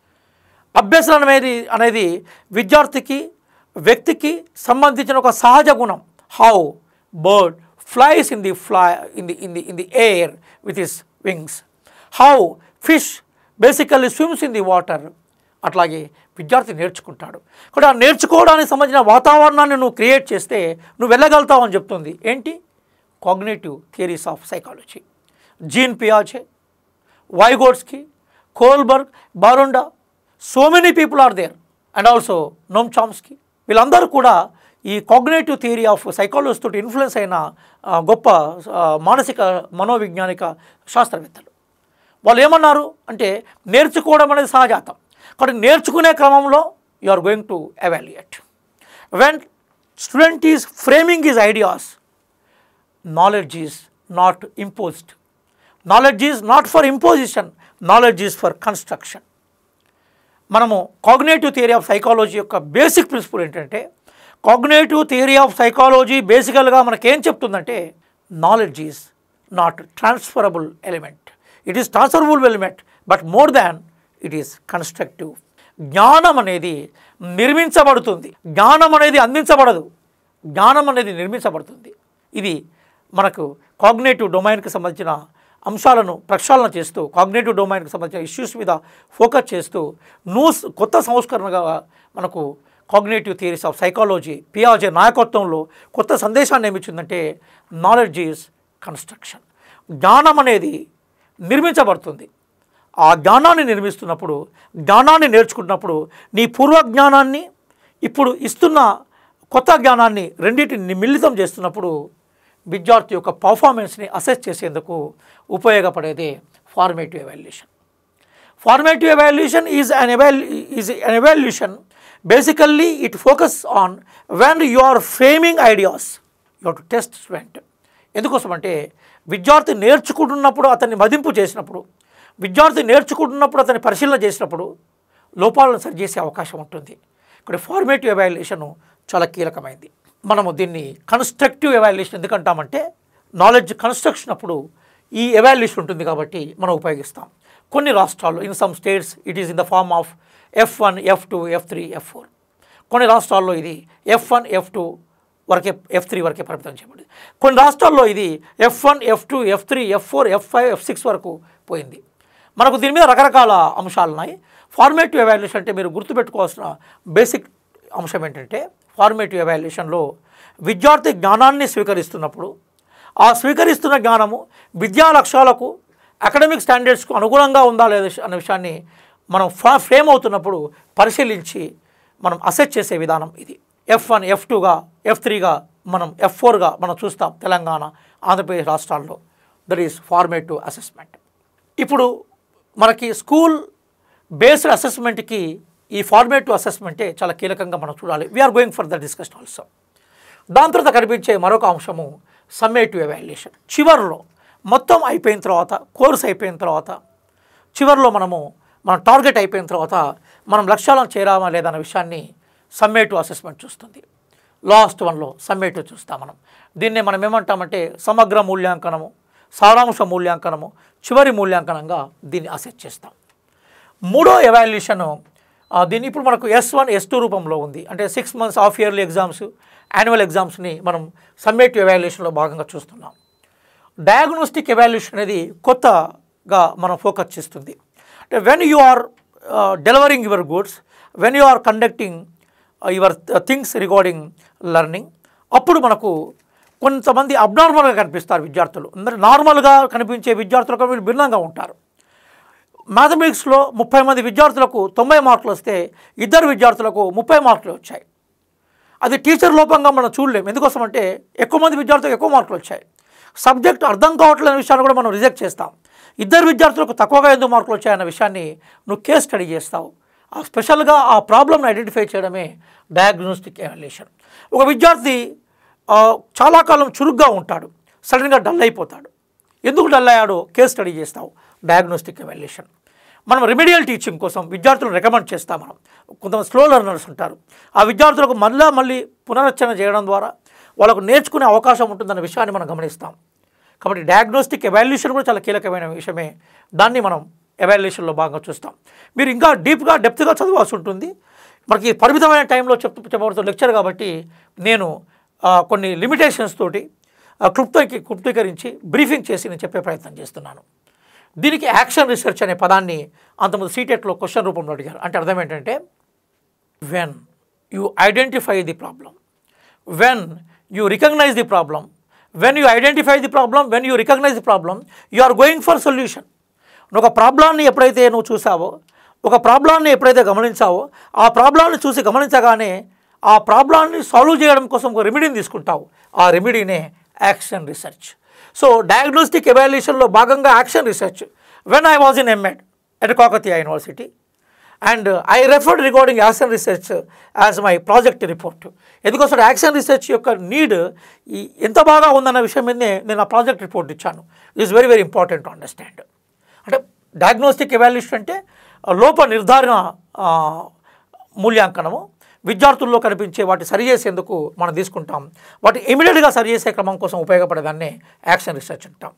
అభ్యసనం అనేది అనేది విద్యార్థికి వ్యక్తికి సంబంధించిన ఒక సహజ గుణం how bird flies in the fly in the in the in the air with his wings how fish basically swims in the water అట్లాగే విద్యార్థి నేర్చుకుంటాడు కూడా ఆ నేర్చుకోవడానికి సంబంధించిన వాతావరణాన్ని నువ్వు క్రియేట్ చేస్తే నువ్వు వెళ్ళగలుగుతావు అని చెప్తుంది ఏంటి cognitive theories of psychology Jean పియాచే Vygotsky Kohlberg Bandura so many people are there and also Noam Chomsky వీళ్ళందరూ కూడా ఈ కాగ్నేటివ్ థియరీ ఆఫ్ సైకాలజీ తోటి ఇన్ఫ్లుయెన్స్ అయిన ఆ, గొప్ప ఆ, మానసిక మనోవిజ్ఞానిక శాస్త్రవేత్తలు వాళ్ళు ఏమన్నారు అంటే నేర్చుకోవడం అనేది సహజాతం కాబట్టి నేర్చుకునే క్రమంలో you are going to evaluate when student is framing is ideas knowledge is not imposed knowledge is not for imposition knowledge is for construction మనము కాగ్నేటివ్ థియరీ ఆఫ్ సైకాలజీ యొక్క బేసిక్ ప్రిన్సిపల్ ఏంటంటే కాగ్నేటివ్ థియరీ ఆఫ్ సైకాలజీ బేసికల్గా మనకేం చెప్తుందంటే knowledge is not transferable element it is transferable element but more than it is constructive జ్ఞానం అనేది నిర్మించబడుతుంది జ్ఞానం అనేది అందించబడదు జ్ఞానం అనేది నిర్మించబడుతుంది ఇది మనకు కాగ్నేటివ్ డొమైన్కి సంబంధించిన అంశాలను ప్రక్షాళన చేస్తూ కాగ్నేటివ్ డొమైన్కి సంబంధించిన ఇష్యూస్ మీద ఫోకస్ చేస్తూ న్యూస్ కొత్త సంస్కరణగా మనకు కాగ్నేటివ్ థియరీస్ ఆఫ్ సైకాలజీ పియాజే నాయకత్వంలో కొత్త సందేశాన్ని ఏమిచ్చిందంటే నాలెడ్జ్ ఈజ్ కన్స్ట్రక్షన్ జ్ఞానం అనేది నిర్మించబడుతుంది ఆ జ్ఞానాన్ని నిర్మిస్తున్నప్పుడు జ్ఞానాన్ని నేర్చుకుంటున్నప్పుడు నీ పూర్వ జ్ఞానాన్ని ఇప్పుడు ఇస్తున్న కొత్త జ్ఞానాన్ని రెండింటిని మిళితం చేస్తున్నప్పుడు విద్యార్థి యొక్క పర్ఫార్మెన్స్ని అసెస్ చేసేందుకు ఉపయోగపడేదే formative evaluation formative evaluation is an eval is an evaluation basically it focus on when you are framing ideas you to test student ఎందుకోసం అంటే విద్యార్థి నేర్చుకుంటున్నప్పుడు అతన్ని మదింపు చేసినప్పుడు విద్యార్థి నేర్చుకుంటున్నప్పుడు అతన్ని పరిశీలన చేసినప్పుడు లోపాలను సరిచేసే అవకాశం ఉంటుంది ఇక్కడ ఫార్మేటివ్ ఎవాల్యుయేషన్ చాలా కీలకమైంది మనము దీన్ని కన్స్ట్రక్టివ్ ఎవాల్యుయేషన్ ఎందుకంటామంటే నాలెడ్జ్ కన్స్ట్రక్షన్ అప్పుడు ఈ ఎవాల్యుయేషన్ ఉంటుంది కాబట్టి మనం ఉపయోగిస్తాం కొన్ని రాష్ట్రాల్లో in some states it is in the form of F one F two F three F four కొన్ని రాష్ట్రాల్లో ఇది ఎఫ్ వన్ ఎఫ్ టూ వరకే ఎఫ్ త్రీ వరకే పరిమితం చేయబడింది కొన్ని రాష్ట్రాల్లో ఇది F one F two F three F four F five F six వరకు పోయింది మనకు దీని మీద రకరకాల అంశాలు ఉన్నాయి ఫార్మేటివ్ ఎవాల్యుయేషన్ అంటే మీరు గుర్తుపెట్టుకోవాల్సిన బేసిక్ అంశం ఏంటంటే ఫార్మేటివ్ ఎవాల్యుయేషన్లో విద్యార్థి జ్ఞానాన్ని స్వీకరిస్తున్నప్పుడు ఆ స్వీకరిస్తున్న జ్ఞానము విద్యా లక్ష్యాలకు అకాడమిక్ స్టాండర్డ్స్కు అనుగుణంగా ఉందా లేదా అనే విషయాన్ని మనం ఫా ఫ్రేమ్ అవుతున్నప్పుడు పరిశీలించి మనం అసెస్ చేసే విధానం ఇది ఎఫ్ వన్ ఎఫ్ టూగా ఎఫ్ త్రీగా మనం ఎఫ్ ఫోర్గా మనం చూస్తాం తెలంగాణ ఆంధ్రప్రదేశ్ రాష్ట్రాల్లో దట్ ఈస్ ఫార్మేటివ్ అసెస్మెంట్ ఇప్పుడు మనకి స్కూల్ బేస్డ్ అసెస్మెంట్కి ఈ ఫార్మేటివ్ అసెస్మెంటే చాలా కీలకంగా మనం చూడాలి we're going for the discussion also దాని తర్వాత కనిపించే మరొక అంశము సమ్మేటివ్ ఎవాల్యుయేషన్ చివరిలో మొత్తం అయిపోయిన తర్వాత కోర్స్ అయిపోయిన తర్వాత చివరిలో మనము మన టార్గెట్ అయిపోయిన తర్వాత మనం లక్ష్యాలను చేరామా లేదా అనే విషయాన్ని సమ్మేటివ్ అసెస్మెంట్ చూస్తుంది లాస్ట్ వన్లో సమ్మేటివ్ చూస్తాం మనం దీన్నే మనం ఏమంటామంటే సమగ్ర మూల్యాంకనము సారాంశ మూల్యాంకనము చివరి మూల్యాంకనంగా దీన్ని అసెస్ చేస్తాం మూడో ఎవాల్యుయేషన్ దీన్ని ఇప్పుడు మనకు ఎస్ వన్ ఎస్ టూ రూపంలో ఉంది అంటే six months half yearly exams annual ఎగ్జామ్స్ని మనం సమ్మేటివ్ ఎవాల్యుయేషన్లో భాగంగా చూస్తున్నాం డయాగ్నోస్టిక్ ఎవాల్యుయేషన్ అనేది కొత్తగా మనం ఫోకస్ చేస్తుంది అంటే when you are delivering your goods when you are conducting your things regarding learning అప్పుడు మనకు కొంతమంది అబ్నార్మల్గా కనిపిస్తారు విద్యార్థులు అందరూ నార్మల్గా కనిపించే విద్యార్థులు కూడా వీళ్ళు భిన్నంగా ఉంటారు మ్యాథమెటిక్స్లో ముప్పై మంది విద్యార్థులకు తొంభై మార్కులు వస్తే ఇద్దరు విద్యార్థులకు ముప్పై మార్కులు వచ్చాయి అది టీచర్ లోపంగా మనం చూడలేం ఎందుకోసం అంటే ఎక్కువ మంది విద్యార్థులకు ఎక్కువ మార్కులు వచ్చాయి సబ్జెక్ట్ అర్థం కావట్లేదు అనే విషయాన్ని కూడా మనం రిజెక్ట్ చేస్తాం ఇద్దరు విద్యార్థులకు తక్కువగా ఎందుకు మార్కులు వచ్చాయన్న విషయాన్ని నువ్వు కేస్ స్టడీ చేస్తావు ఆ స్పెషల్గా ఆ ప్రాబ్లమ్ని ఐడెంటిఫై చేయడమే డయాగ్నోస్టిక్ ఎవాల్యుయేషన్ ఒక విద్యార్థి ఆ, చాలా కాలం చురుగ్గా ఉంటాడు సడన్గా డల్ అయిపోతాడు ఎందుకు డల్ అయ్యాడో కేస్ స్టడీ చేస్తావు డయాగ్నోస్టిక్ ఎవాల్యుయేషన్ మనం రెమెడియల్ టీచింగ్ కోసం విద్యార్థులను రికమెండ్ చేస్తాం మనం కొంతమంది స్లో లెర్నర్స్ ఉంటారు ఆ విద్యార్థులకు మళ్ళా మళ్ళీ పునరచన చేయడం ద్వారా వాళ్ళకు నేర్చుకునే అవకాశం ఉంటుందన్న విషయాన్ని మనం గమనిస్తాం కాబట్టి డయాగ్నోస్టిక్ ఎవాల్యుయేషన్ కూడా చాలా కీలకమైన విషయమే దాన్ని మనం ఎవాల్యుయేషన్లో భాగంగా చూస్తాం మీరు ఇంకా డీప్గా డెప్త్గా చదవాల్సి ఉంటుంది మనకి పరిమితమైన టైంలో చెప్ చెప్పబడుతున్న లెక్చర్ కాబట్టి నేను ఆ, కొన్ని లిమిటేషన్స్ తోటి ఆ, క్లుప్తకి క్లుప్తీకరించి బ్రీఫింగ్ చేసి నేను చెప్పే ప్రయత్నం చేస్తున్నాను దీనికి యాక్షన్ రీసెర్చ్ అనే పదాన్ని అంతకుముందు సీటెట్లో క్వశ్చన్ రూపంలో అడిగారు అంటే అర్థం ఏంటంటే when you identify the problem when you recognise the problem when you identify the problem when you recognise the problem you are going for solution నువ్వు ఒక ప్రాబ్లాన్ని ఎప్పుడైతే నువ్వు చూసావో ఒక ప్రాబ్లాన్ని ఎప్పుడైతే గమనించావో ఆ ప్రాబ్లాన్ని చూసి గమనించగానే ఆ ప్రాబ్లాన్ని సాల్వ్ చేయడం కోసం ఒక రెమెడీని తీసుకుంటావు ఆ రెమెడీనే యాక్షన్ రీసెర్చ్ సో డయాగ్నోస్టిక్ ఎవాల్యుయేషన్లో భాగంగా action research when I was in MEd at Kakatiya university and I referred regarding action research as my project report ఎందుకోసం యాక్షన్ రీసెర్చ్ యొక్క నీడ్ ఈ ఎంత బాగా ఉందన్న విషయం మీదనే నేను ఆ ప్రాజెక్ట్ రిపోర్ట్ ఇచ్చాను is very very important to understand అంటే డయాగ్నోస్టిక్ ఎవాల్యుయేషన్ అంటే ఆ, లోప నిర్ధారణ ఆ, మూల్యాంకనము విద్యార్థుల్లో కనిపించే వాటి సరిచేసేందుకు మనం తీసుకుంటాం వాటి ఇమీడియట్గా సరిచేసే క్రమం కోసం ఉపయోగపడేదాన్నే యాక్షన్ రీసెర్చ్ అంటాం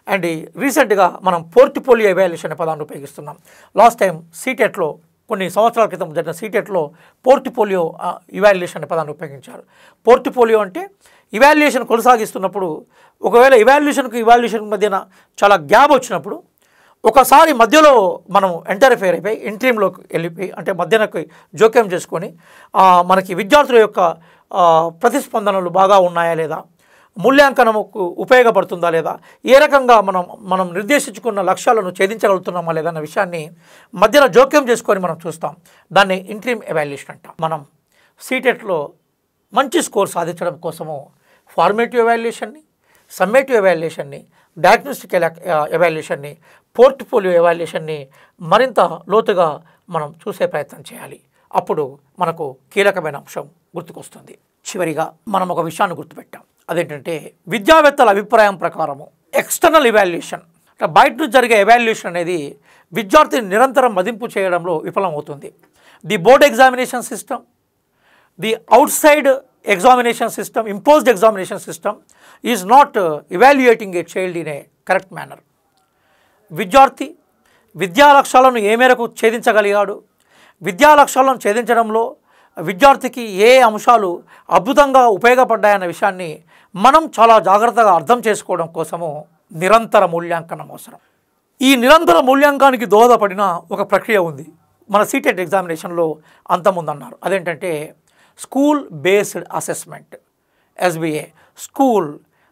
అండ్ రీసెంట్గా మనం పోర్ట్ఫోలియో ఎవాల్యుయేషన్ అనే పదాన్ని ఉపయోగిస్తున్నాం లాస్ట్ టైం సీటెట్లో కొన్ని సంవత్సరాల క్రితం జరిగిన సీటెట్లో పోర్ట్ఫోలియో ఇవాల్యుయేషన్ అనే పదాన్ని ఉపయోగించారు పోర్ట్ఫోలియో అంటే ఇవాల్యుయేషన్ కొనసాగిస్తున్నప్పుడు ఒకవేళ ఇవాల్యుయేషన్కు ఇవాల్యుయేషన్ మధ్యన చాలా గ్యాప్ వచ్చినప్పుడు ఒకసారి మధ్యలో మనం ఎంటర్ఫేర్ అయిపోయి ఇంట్రీమ్లోకి వెళ్ళిపోయి అంటే మధ్యనకు జోక్యం చేసుకొని ఆ, మనకి విద్యార్థుల యొక్క ఆ, ప్రతిస్పందనలు బాగా ఉన్నాయా లేదా మూల్యాంకనముకు ఉపయోగపడుతుందా లేదా ఏ రకంగా మనం మనం నిర్దేశించుకున్న లక్ష్యాలను ఛేదించగలుగుతున్నామా లేదా అన్న విషయాన్ని మధ్యలో జోక్యం చేసుకొని మనం చూస్తాం దాన్ని ఇంట్రీమ్ ఎవాల్యుయేషన్ అంటాం మనం సీటెట్లో మంచి స్కోర్ సాధించడం కోసము ఫార్మేటివ్ ఎవాల్యుయేషన్ని సమ్మేటివ్ ఎవాల్యుయేషన్ని డయాగ్నోస్టిక్ ఎవాల్యుయేషన్ని పోర్ట్ఫోలియో ఎవాల్యుయేషన్ని మరింత లోతుగా మనం చూసే ప్రయత్నం చేయాలి అప్పుడు మనకు కీలకమైన అంశం గుర్తుకొస్తుంది చివరిగా మనం ఒక విషయాన్ని గుర్తుపెట్టాం అదేంటంటే విద్యావేత్తల అభిప్రాయం ప్రకారము ఎక్స్టర్నల్ ఇవాల్యుయేషన్ అంటే బయట నుంచి జరిగే ఎవాల్యుయేషన్ అనేది విద్యార్థిని నిరంతరం మదింపు చేయడంలో విఫలమవుతుంది the board examination system the outside examination system, imposed examination system, is not uh, evaluating a child in a correct manner. విద్యార్థి విద్యా లక్ష్యాలను ఏ మేరకు ఛేదించగలిగాడు విద్యా లక్ష్యాలను ఛేదించడంలో విద్యార్థికి ఏ అంశాలు అద్భుతంగా ఉపయోగపడ్డాయన్న విషయాన్ని మనం చాలా జాగ్రత్తగా అర్థం చేసుకోవడం కోసము నిరంతర మూల్యాంకనం అవసరం ఈ నిరంతర మూల్యాంకనానికి దోహదపడిన ఒక ప్రక్రియ ఉంది మన సీటెట్ ఎగ్జామినేషన్లో అంతముందన్నారు అదేంటంటే school based assessment SBA school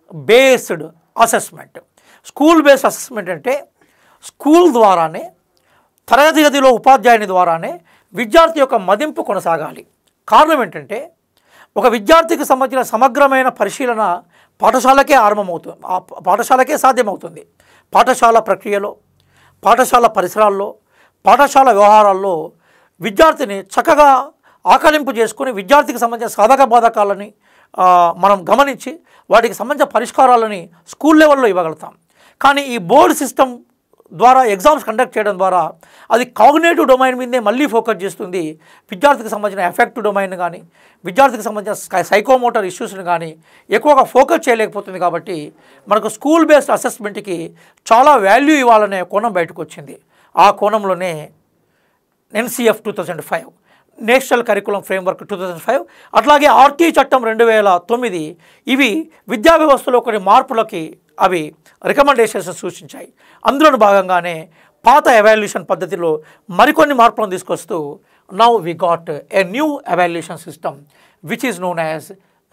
based assessment school based assessment అంటే స్కూల్ ద్వారానే తరగతి గదిలో ఉపాధ్యాయుని ద్వారానే విద్యార్థి యొక్క మదింపు కొనసాగాలి కారణం ఏంటంటే ఒక విద్యార్థికి సంబంధించిన సమగ్రమైన పరిశీలన పాఠశాలకే ఆరంభమవుతుంది ఆ పాఠశాలకే సాధ్యమవుతుంది పాఠశాల ప్రక్రియలో పాఠశాల పరిసరాల్లో పాఠశాల వ్యవహారాల్లో విద్యార్థిని చక్కగా ఆకలింపు చేసుకుని విద్యార్థికి సంబంధించిన సాధక బాధకాలని ఆ, మనం గమనించి వాటికి సంబంధించిన పరిష్కారాలని స్కూల్ లెవెల్లో ఇవ్వగలుగుతాం కానీ ఈ బోర్డ్ సిస్టమ్ ద్వారా ఎగ్జామ్స్ కండక్ట్ చేయడం ద్వారా అది కాగ్నేటివ్ డొమైన్ మీదే మళ్ళీ ఫోకస్ చేస్తుంది విద్యార్థికి సంబంధించిన ఎఫెక్టివ్ డొమైన్ కానీ విద్యార్థికి సంబంధించిన సై- సైకోమోటర్ ఇష్యూస్ని కానీ ఎక్కువగా ఫోకస్ చేయలేకపోతుంది కాబట్టి మనకు స్కూల్ బేస్డ్ అసెస్మెంట్కి చాలా వాల్యూ ఇవ్వాలనే కోణం బయటకు వచ్చింది ఆ కోణంలోనే NCF two thousand five national curriculum framework two thousand five అట్లాగే ఆర్టీ చట్టం రెండు వేల తొమ్మిది ఇవి విద్యా వ్యవస్థలో కొన్ని మార్పులకి అవి రికమెండేషన్స్ సూచించాయి అందులో భాగంగానే పాత ఎవాల్యుయేషన్ పద్ధతిలో మరికొన్ని మార్పులను తీసుకొస్తూ now we got a new evaluation system which is known as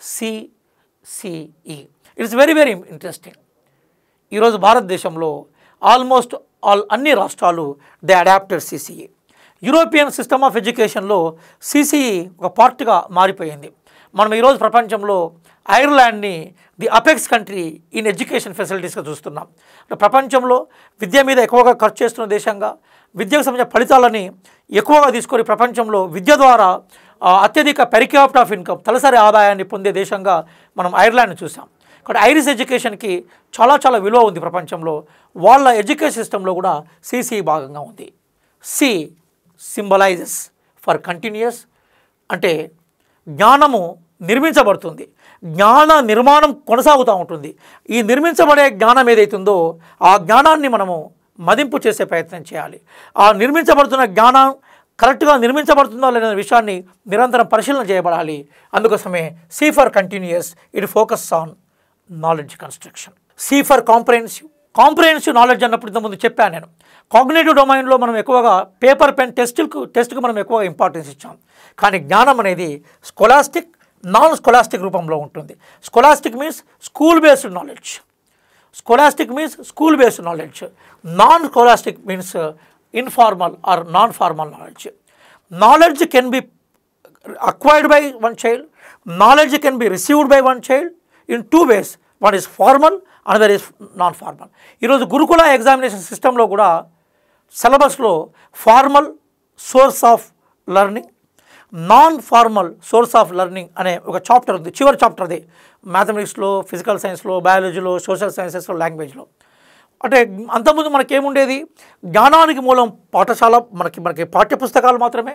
CCE it's very very interesting ఈరోజు భారతదేశంలో ఆల్మోస్ట్ ఆల్ అన్ని రాష్ట్రాలు they adopted CCE European system of ఎడ్యుకేషన్లో సిసిఈ ఒక పార్ట్గా మారిపోయింది మనం ఈరోజు ప్రపంచంలో ఐర్లాండ్ని the apex country in education ఫెసిలిటీస్గా చూస్తున్నాం అంటే ప్రపంచంలో విద్య మీద ఎక్కువగా ఖర్చు చేస్తున్న దేశంగా విద్యకు సంబంధించిన ఫలితాలని ఎక్కువగా తీసుకొని ప్రపంచంలో విద్య ద్వారా ఆ, అత్యధిక పెరిక్యాప్ట్ ఆఫ్ ఇన్కమ్ తలసరి ఆదాయాన్ని పొందే దేశంగా మనం ఐర్లాండ్ని చూసాం కాబట్టి ఐరిస్ ఎడ్యుకేషన్కి చాలా చాలా విలువ ఉంది ప్రపంచంలో వాళ్ళ ఎడ్యుకేషన్ సిస్టంలో కూడా సిసి భాగంగా ఉంది సి సింబలైజెస్ ఫర్ కంటిన్యూస్ అంటే జ్ఞానము నిర్మించబడుతుంది జ్ఞాన నిర్మాణం కొనసాగుతూ ఉంటుంది ఈ నిర్మించబడే జ్ఞానం ఏదైతుందో ఆ జ్ఞానాన్ని మనము మదింపు చేసే ప్రయత్నం చేయాలి ఆ నిర్మించబడుతున్న జ్ఞానం కరెక్ట్గా నిర్మించబడుతుందో లేదనే విషయాన్ని నిరంతరం పరిశీలన చేయబడాలి అందుకోసమే C for continuous it focus on knowledge construction C for comprehensive comprehensive knowledge అన్నప్పుడు ఇంతకుముందు చెప్పాను నేను కాగ్నేటివ్ డొమైన్లో మనం ఎక్కువగా పేపర్ పెన్ టెస్టులకు టెస్ట్కి మనం ఎక్కువగా ఇంపార్టెన్స్ ఇచ్చాం కానీ జ్ఞానం అనేది స్కొలాస్టిక్ నాన్ స్కొలాస్టిక్ రూపంలో ఉంటుంది scholastic means school based knowledge scholastic means school based knowledge non scholastic means informal or non formal knowledge knowledge can be acquired by one child knowledge can be received by one child in two ways one is formal another is non formal ఈరోజు Gurukula examination సిస్టంలో కూడా సిలబస్లో formal source of learning non formal source of learning అనే ఒక chapter ఉంది చివరి chapter అది మ్యాథమెటిక్స్లో physical సైన్స్లో బయాలజీలో సోషల్ సైన్సెస్లో లాంగ్వేజ్లో అంటే అంతకుముందు మనకేముండేది జ్ఞానానికి మూలం పాఠశాల మనకి మనకి పాఠ్యపుస్తకాలు మాత్రమే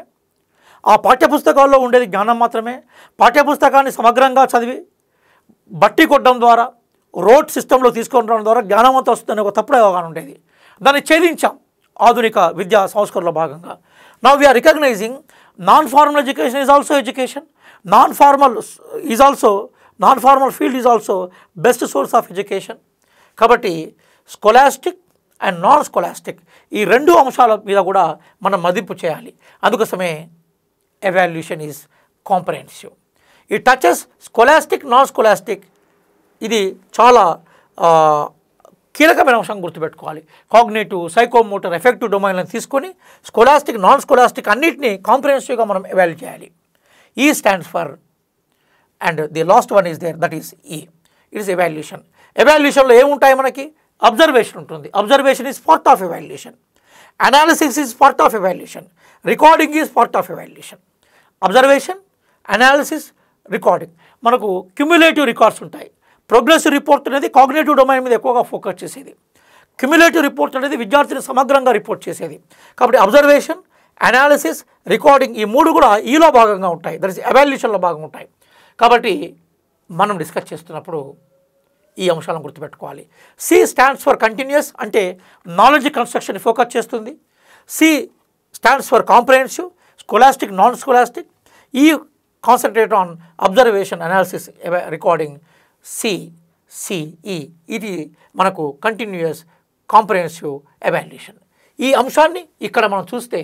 ఆ పాఠ్యపుస్తకాల్లో ఉండేది జ్ఞానం మాత్రమే పాఠ్యపుస్తకాన్ని సమగ్రంగా చదివి బట్టి కొట్టడం ద్వారా రోడ్ సిస్టంలో తీసుకొని రావడం ద్వారా జ్ఞానవంతం వస్తుందని ఒక తప్పుడు అవగాహన ఉండేది దాన్ని ఛేదించాం ఆధునిక విద్యా సంస్కరణలో భాగంగా now we are recognising non formal education is also education non formal is also non formal field is also best source of education కాబట్టి స్కొలాస్టిక్ అండ్ నాన్ స్కొలాస్టిక్ ఈ రెండు అంశాల మీద కూడా మనం మదింపు చేయాలి అందుకోసమే ఎవాల్యూషన్ ఈజ్ కాంప్రహెన్సివ్ ఈ టచెస్ స్కొలాస్టిక్ నాన్ స్కొలాస్టిక్ ఇది చాలా ఆ, కీలకమైన అంశం గుర్తుపెట్టుకోవాలి కాగ్నేటివ్ సైకోమోటర్ ఎఫెక్టివ్ డొమైన్లను తీసుకొని స్కొలాస్టిక్ నాన్ స్కొలాస్టిక్ అన్నిటినీ కాంప్రహెన్సివ్గా మనం ఎవాల్యూ చేయాలి E stands for and the last one is there that is E it is evaluation ఎవాల్యూషన్లో ఏముంటాయి మనకి అబ్జర్వేషన్ ఉంటుంది observation is part of evaluation analysis is part of evaluation recording is part of evaluation observation analysis recording మనకు cumulative records ఉంటాయి progressive report అనేది cognitive domain మీద ఎక్కువగా focus చేసేది క్యుములేటివ్ రిపోర్ట్ అనేది విద్యార్థిని సమగ్రంగా రిపోర్ట్ చేసేది కాబట్టి అబ్జర్వేషన్ అనాలిసిస్ రికార్డింగ్ ఈ మూడు కూడా ఈలో భాగంగా ఉంటాయి దట్ ఇస్ ఎవాల్యూషన్లో భాగంగా ఉంటాయి కాబట్టి మనం డిస్కస్ చేస్తున్నప్పుడు ఈ అంశాలను గుర్తుపెట్టుకోవాలి సి స్టాండ్స్ ఫర్ కంటిన్యూస్ అంటే నాలెడ్జ్ కన్స్ట్రక్షన్ ఫోకస్ చేస్తుంది C stands for comprehensive scholastic non scholastic E concentrate on observation analysis recording C CE ఇది మనకు కంటిన్యూయస్ కాంప్రహెన్సివ్ ఎవాల్యుయేషన్ ఈ అంశాన్ని ఇక్కడ మనం చూస్తే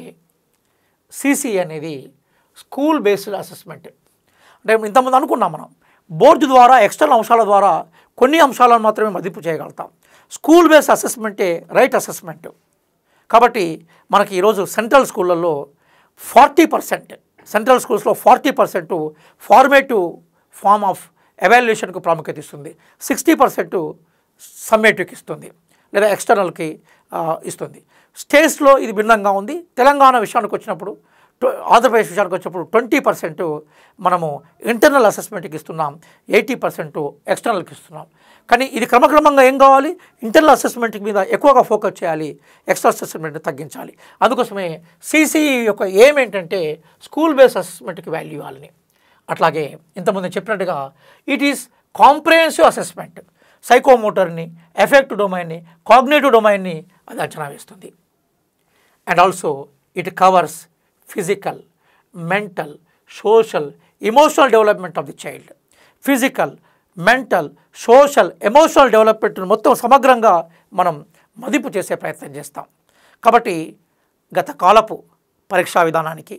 సిసి అనేది స్కూల్ బేస్డ్ అసెస్మెంట్ అంటే ఇంతకుముందు అనుకున్నాం మనం బోర్డు ద్వారా ఎక్స్టర్నల్ అంశాల ద్వారా కొన్ని అంశాలను మాత్రమే మదింపు చేయగలుగుతాం స్కూల్ బేస్డ్ అసెస్మెంటే రైట్ అసెస్మెంట్ కాబట్టి మనకి ఈరోజు సెంట్రల్ స్కూళ్ళల్లో ఫార్టీ పర్సెంట్ సెంట్రల్ స్కూల్స్లో forty percent formative form of ఎవాల్యుయేషన్కు ప్రాముఖ్యత ఇస్తుంది సిక్స్టీ పర్సెంట్ సమ్మేటివ్కి ఇస్తుంది లేదా ఎక్స్టర్నల్కి ఆ, ఇస్తుంది స్టేట్స్లో ఇది భిన్నంగా ఉంది తెలంగాణ విషయానికి వచ్చినప్పుడు టు- ఆంధ్రప్రదేశ్ విషయానికి వచ్చినప్పుడు ట్వంటీ పర్సెంట్ మనము ఇంటర్నల్ అసెస్మెంట్కి ఇస్తున్నాం ఎయిటీ పర్సెంట్ ఎక్స్టర్నల్కి ఇస్తున్నాం కానీ ఇది క్రమక్రమంగా ఏం కావాలి ఇంటర్నల్ అసెస్మెంట్ మీద ఎక్కువగా ఫోకస్ చేయాలి ఎక్స్టర్నల్ అసెస్మెంట్ తగ్గించాలి అందుకోసమే సిసిఈ యొక్క ఏం ఏంటంటే స్కూల్ బేస్ అసెస్మెంట్కి వాల్యూ ఇవ్వాలని అట్లాగే ఇంతకుముందు చెప్పినట్టుగా ఇట్ ఈస్ కాంప్రహెన్సివ్ అసెస్మెంట్ సైకోమోటర్ని ఎఫెక్ట్ డొమైన్ని కాగ్నేటివ్ డొమైన్ని అది అంచనా వేస్తుంది and also it covers physical mental social emotional development of the child physical mental social emotional development మొత్తం సమగ్రంగా మనం మదింపు చేసే ప్రయత్నం చేస్తాం కాబట్టి గత కాలపు పరీక్షా విధానానికి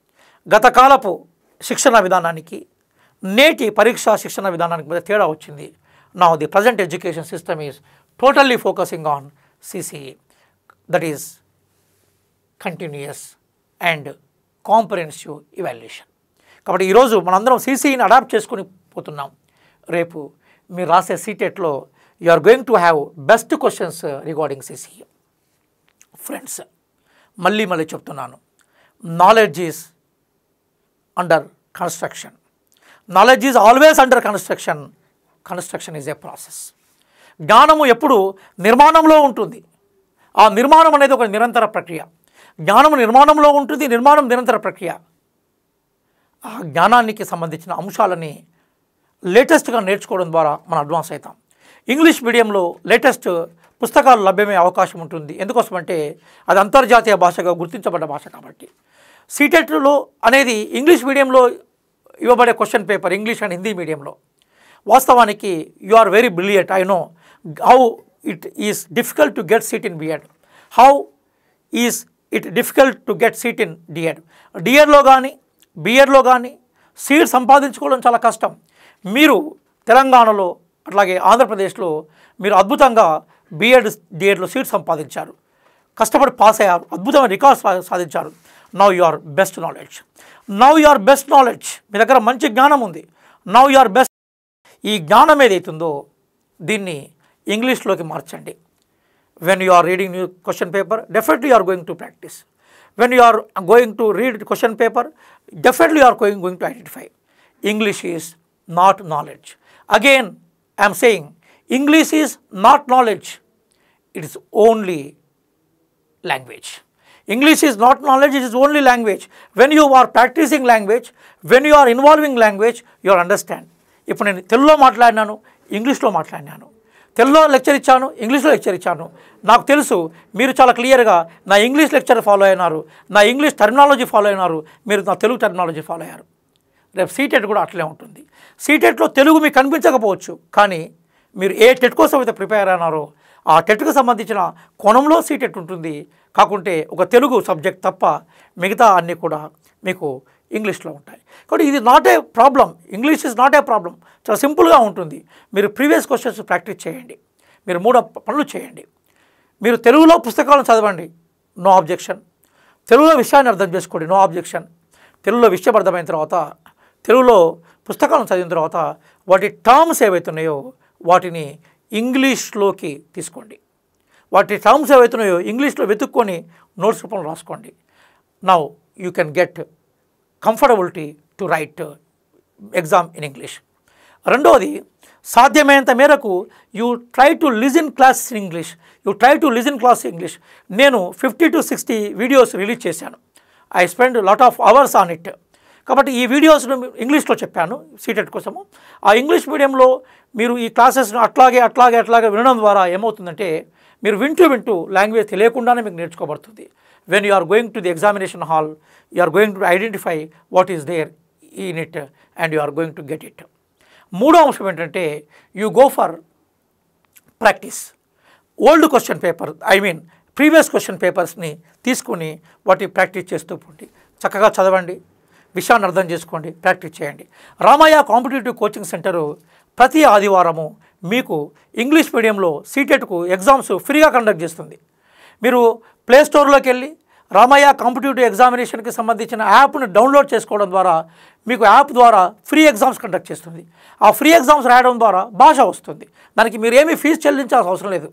గత కాలపు శిక్షణ విధానానికి నేటి పరీక్షా శిక్షణ విధానానికి మధ్య తేడా వచ్చింది నా the present education system is totally focusing on CCE that is continuous and comprehensive evaluation కాబట్టి ఈరోజు మనందరం సీసీని అడాప్ట్ చేసుకొని పోతున్నాం రేపు మీరు రాసే సీటెట్లో you are going to have best questions regarding CCE friends మళ్ళీ మళ్ళీ చెప్తున్నాను knowledge is under construction knowledge is always under construction construction is a process జ్ఞానము ఎప్పుడు నిర్మాణంలో ఉంటుంది ఆ నిర్మాణం అనేది ఒక నిరంతర ప్రక్రియ జ్ఞానము నిర్మాణంలో ఉంటుంది నిర్మాణం నిరంతర ప్రక్రియ ఆ జ్ఞానానికి సంబంధించిన అంశాలని లేటెస్ట్గా నేర్చుకోవడం ద్వారా మనం అడ్వాన్స్ అవుతాం ఇంగ్లీష్ మీడియంలో లేటెస్ట్ పుస్తకాలు లభ్యమయ్యే అవకాశం ఉంటుంది ఎందుకోసమంటే అది అంతర్జాతీయ భాషగా గుర్తించబడ్డ భాష కాబట్టి సీటెట్లో అనేది ఇంగ్లీష్ మీడియంలో ఇవ్వబడే question paper English and Hindi మీడియంలో వాస్తవానికి you are very brilliant I know how it is difficult to get seat in BEd how is it difficult to get seat in DEd డిఎడ్లో కానీ బిఎడ్లో కానీ సీట్ సంపాదించుకోవడం చాలా కష్టం మీరు తెలంగాణలో అట్లాగే ఆంధ్రప్రదేశ్లో మీరు అద్భుతంగా బిఎడ్ డిఎడ్లో సీట్ సంపాదించారు కష్టపడి పాస్ అయ్యారు అద్భుతమైన రికార్డ్స్ సా- సాధించారు now you are best knowledge now you are best knowledge మీ దగ్గర మంచి జ్ఞానం ఉంది నవ్ యు ఆర్ బెస్ట్ ఈ జ్ఞానం ఏదైతుందో దీన్ని ఇంగ్లీష్లోకి మార్చండి when you are reading new question paper definitely you are going to practice when you are going to read question paper definitely you are going, going to identify english is not knowledge again i am saying english is not knowledge it is only language english is not knowledge it is only language when you are practicing language when you are involving language you are understand ఇప్పుడు నేను తెలుగులో మాట్లాడినాను ఇంగ్లీష్లో మాట్లాడినాను తెలుగులో lecture ఇచ్చాను ఇంగ్లీష్లో lecture ఇచ్చాను నాకు తెలుసు మీరు చాలా క్లియర్గా నా ఇంగ్లీష్ లెక్చర్ ఫాలో అయినారు నా ఇంగ్లీష్ టెర్మినాలజీ ఫాలో అయినారు మీరు నా తెలుగు టెర్మినాలజీ ఫాలో అయ్యారు రేపు సీటెట్ కూడా అట్లే ఉంటుంది సీటెట్లో తెలుగు మీకు కనిపించకపోవచ్చు కానీ మీరు ఏ టెట్ కోసం అయితే ప్రిపేర్ అయినారో ఆ టెట్కు సంబంధించిన కోణంలో సీటెట్ ఉంటుంది కాకుంటే ఒక తెలుగు సబ్జెక్ట్ తప్ప మిగతా అన్నీ కూడా మీకు ఇంగ్లీష్లో ఉంటాయి కాబట్టి ఇది not a problem English is not a problem చాలా సింపుల్గా ఉంటుంది మీరు ప్రీవియస్ క్వశ్చన్స్ ప్రాక్టీస్ చేయండి మీరు మూడు పనులు చేయండి మీరు తెలుగులో పుస్తకాలను చదవండి నో ఆబ్జెక్షన్ తెలుగులో విషయాన్ని అర్థం చేసుకోండి నో ఆబ్జెక్షన్ తెలుగులో విషయం అర్థమైన తర్వాత తెలుగులో పుస్తకాలను చదివిన తర్వాత వాటి టర్మ్స్ ఏవైతున్నాయో వాటిని ఇంగ్లీష్లోకి తీసుకోండి వాటి టర్మ్స్ ఏవైతున్నాయో ఇంగ్లీష్లో వెతుక్కొని నోట్స్ రూపంలో రాసుకోండి now you can get comfortability to write exam in English రెండవది సాధ్యమైనంత మేరకు you try to listen class in English you try to listen class English నేను fifty to sixty videos release చేశాను I spend lot of hours on it కాబట్టి ఈ వీడియోస్ను ఇంగ్లీష్లో చెప్పాను CTET కోసము ఆ ఇంగ్లీష్ మీడియంలో మీరు ఈ క్లాసెస్ను అట్లాగే అట్లాగే అట్లాగే వినడం ద్వారా ఏమవుతుందంటే మీరు వింటూ వింటూ లాంగ్వేజ్ తెలియకుండానే మీకు నేర్చుకోబడుతుంది when you are going to the examination hall you are going to identify what is there in it and you are going to get it మూడో అంశం ఏంటంటే you go for practice old question paper I mean previous question పేపర్స్ని తీసుకుని వాటి practice చేస్తూ పోండి చక్కగా చదవండి విషయాన్ని అర్థం చేసుకోండి ప్రాక్టీస్ చేయండి రామయ్య కాంపిటేటివ్ కోచింగ్ సెంటరు ప్రతి ఆదివారము మీకు ఇంగ్లీష్ మీడియంలో సీటెట్కు ఎగ్జామ్స్ ఫ్రీగా కండక్ట్ చేస్తుంది మీరు ప్లే స్టోర్లోకి వెళ్ళి రామయ్య కాంపిటేటివ్ ఎగ్జామినేషన్కి సంబంధించిన యాప్ను డౌన్లోడ్ చేసుకోవడం ద్వారా మీకు యాప్ ద్వారా ఫ్రీ ఎగ్జామ్స్ కండక్ట్ చేస్తుంది ఆ ఫ్రీ ఎగ్జామ్స్ రాయడం ద్వారా భాష వస్తుంది దానికి మీరు ఏమీ ఫీజు చెల్లించాల్సిన అవసరం లేదు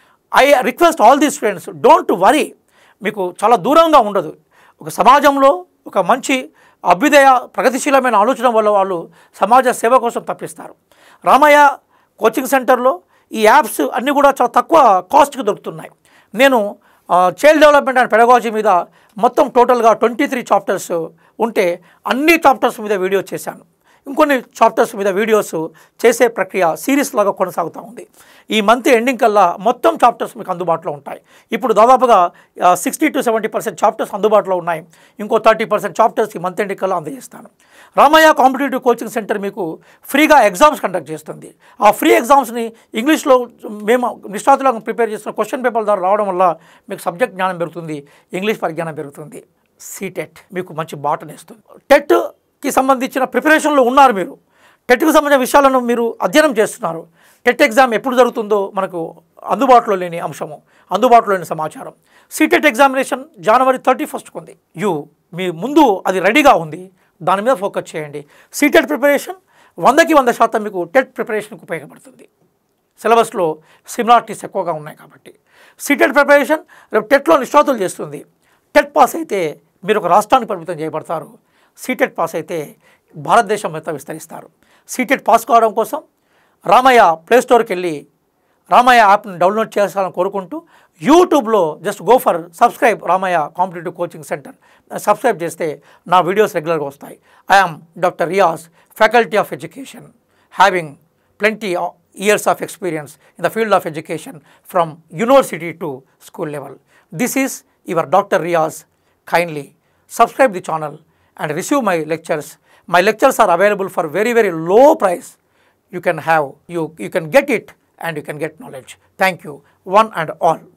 I request all these friends don't worry మీకు చాలా దూరంగా ఉండదు ఒక సమాజంలో ఒక మంచి అభ్యుదయ ప్రగతిశీలమైన ఆలోచన వల్ల వాళ్ళు సమాజ సేవ కోసం తప్పిస్తారు రామయ్య కోచింగ్ సెంటర్లో ఈ యాప్స్ అన్నీ కూడా చాలా తక్కువ కాస్ట్కి దొరుకుతున్నాయి నేను చైల్డ్ డెవలప్మెంట్ అండ్ పెడగాలజీ మీద మొత్తం టోటల్గా ట్వంటీ త్రీ చాప్టర్స్ ఉంటే అన్ని చాప్టర్స్ మీద వీడియో చేశాను ఇంకొన్ని చాప్టర్స్ మీద వీడియోస్ చేసే ప్రక్రియ సిరీస్ లాగా కొనసాగుతూ ఉంది ఈ మంత్ ఎండింగ్ కల్లా మొత్తం చాప్టర్స్ మీకు అందుబాటులో ఉంటాయి ఇప్పుడు దాదాపుగా sixty to seventy percent chapters అందుబాటులో ఉన్నాయి ఇంకో థర్టీ పర్సెంట్ చాప్టర్స్ ఈ మంత్ ఎండింగ్ కల్లా అందజేస్తాను రామయ్య కాంపిటేటివ్ కోచింగ్ సెంటర్ మీకు ఫ్రీగా ఎగ్జామ్స్ కండక్ట్ చేస్తుంది ఆ ఫ్రీ ఎగ్జామ్స్ని ఇంగ్లీష్లో మేము నిష్ణాతులకు ప్రిపేర్ చేస్తున్న క్వశ్చన్ పేపర్ ద్వారా రావడం వల్ల మీకు సబ్జెక్ట్ జ్ఞానం పెరుగుతుంది ఇంగ్లీష్ పరిజ్ఞానం పెరుగుతుంది సీటెట్ మీకు మంచి బాటనేస్తుంది టెట్ కి సంబంధించిన ప్రిపరేషన్లో ఉన్నారు మీరు టెట్కి సంబంధించిన విషయాలను మీరు అధ్యయనం చేస్తున్నారు టెట్ ఎగ్జామ్ ఎప్పుడు జరుగుతుందో మనకు అందుబాటులో లేని అంశము అందుబాటులో లేని సమాచారం సీటెట్ ఎగ్జామినేషన్ జనవరి థర్టీ ఫస్ట్కి ఉంది యూ మీ ముందు అది రెడీగా ఉంది దాని మీద ఫోకస్ చేయండి సీటెట్ ప్రిపరేషన్ వందకి వంద శాతం మీకు టెట్ ప్రిపరేషన్కి ఉపయోగపడుతుంది సిలబస్లో సిమిలారిటీస్ ఎక్కువగా ఉన్నాయి కాబట్టి సీటెట్ ప్రిపరేషన్ రేపు టెట్లో నిష్ణాతులు చేస్తుంది టెట్ పాస్ అయితే మీరు ఒక రాష్ట్రానికి పరిమితం చేయబడతారు సీటెట్ పాస్ అయితే భారతదేశం మొత్తం విస్తరిస్తారు సీటెట్ పాస్ కావడం కోసం రామయ్య ప్లే స్టోర్కి వెళ్ళి రామయ్య యాప్ని డౌన్లోడ్ చేయాలని కోరుకుంటూ యూట్యూబ్లో just go for subscribe Ramayya competitive coaching centre subscribe చేస్తే నా వీడియోస్ రెగ్యులర్గా వస్తాయి I am doctor Riyaz faculty of education having plenty of years of experience in the field of education from university to school level. This is your Dr. Riaz. Kindly subscribe the channel and receive my lectures. My lectures are available for very very low price. You can have, you, you can get it and you can get knowledge. Thank you one and all.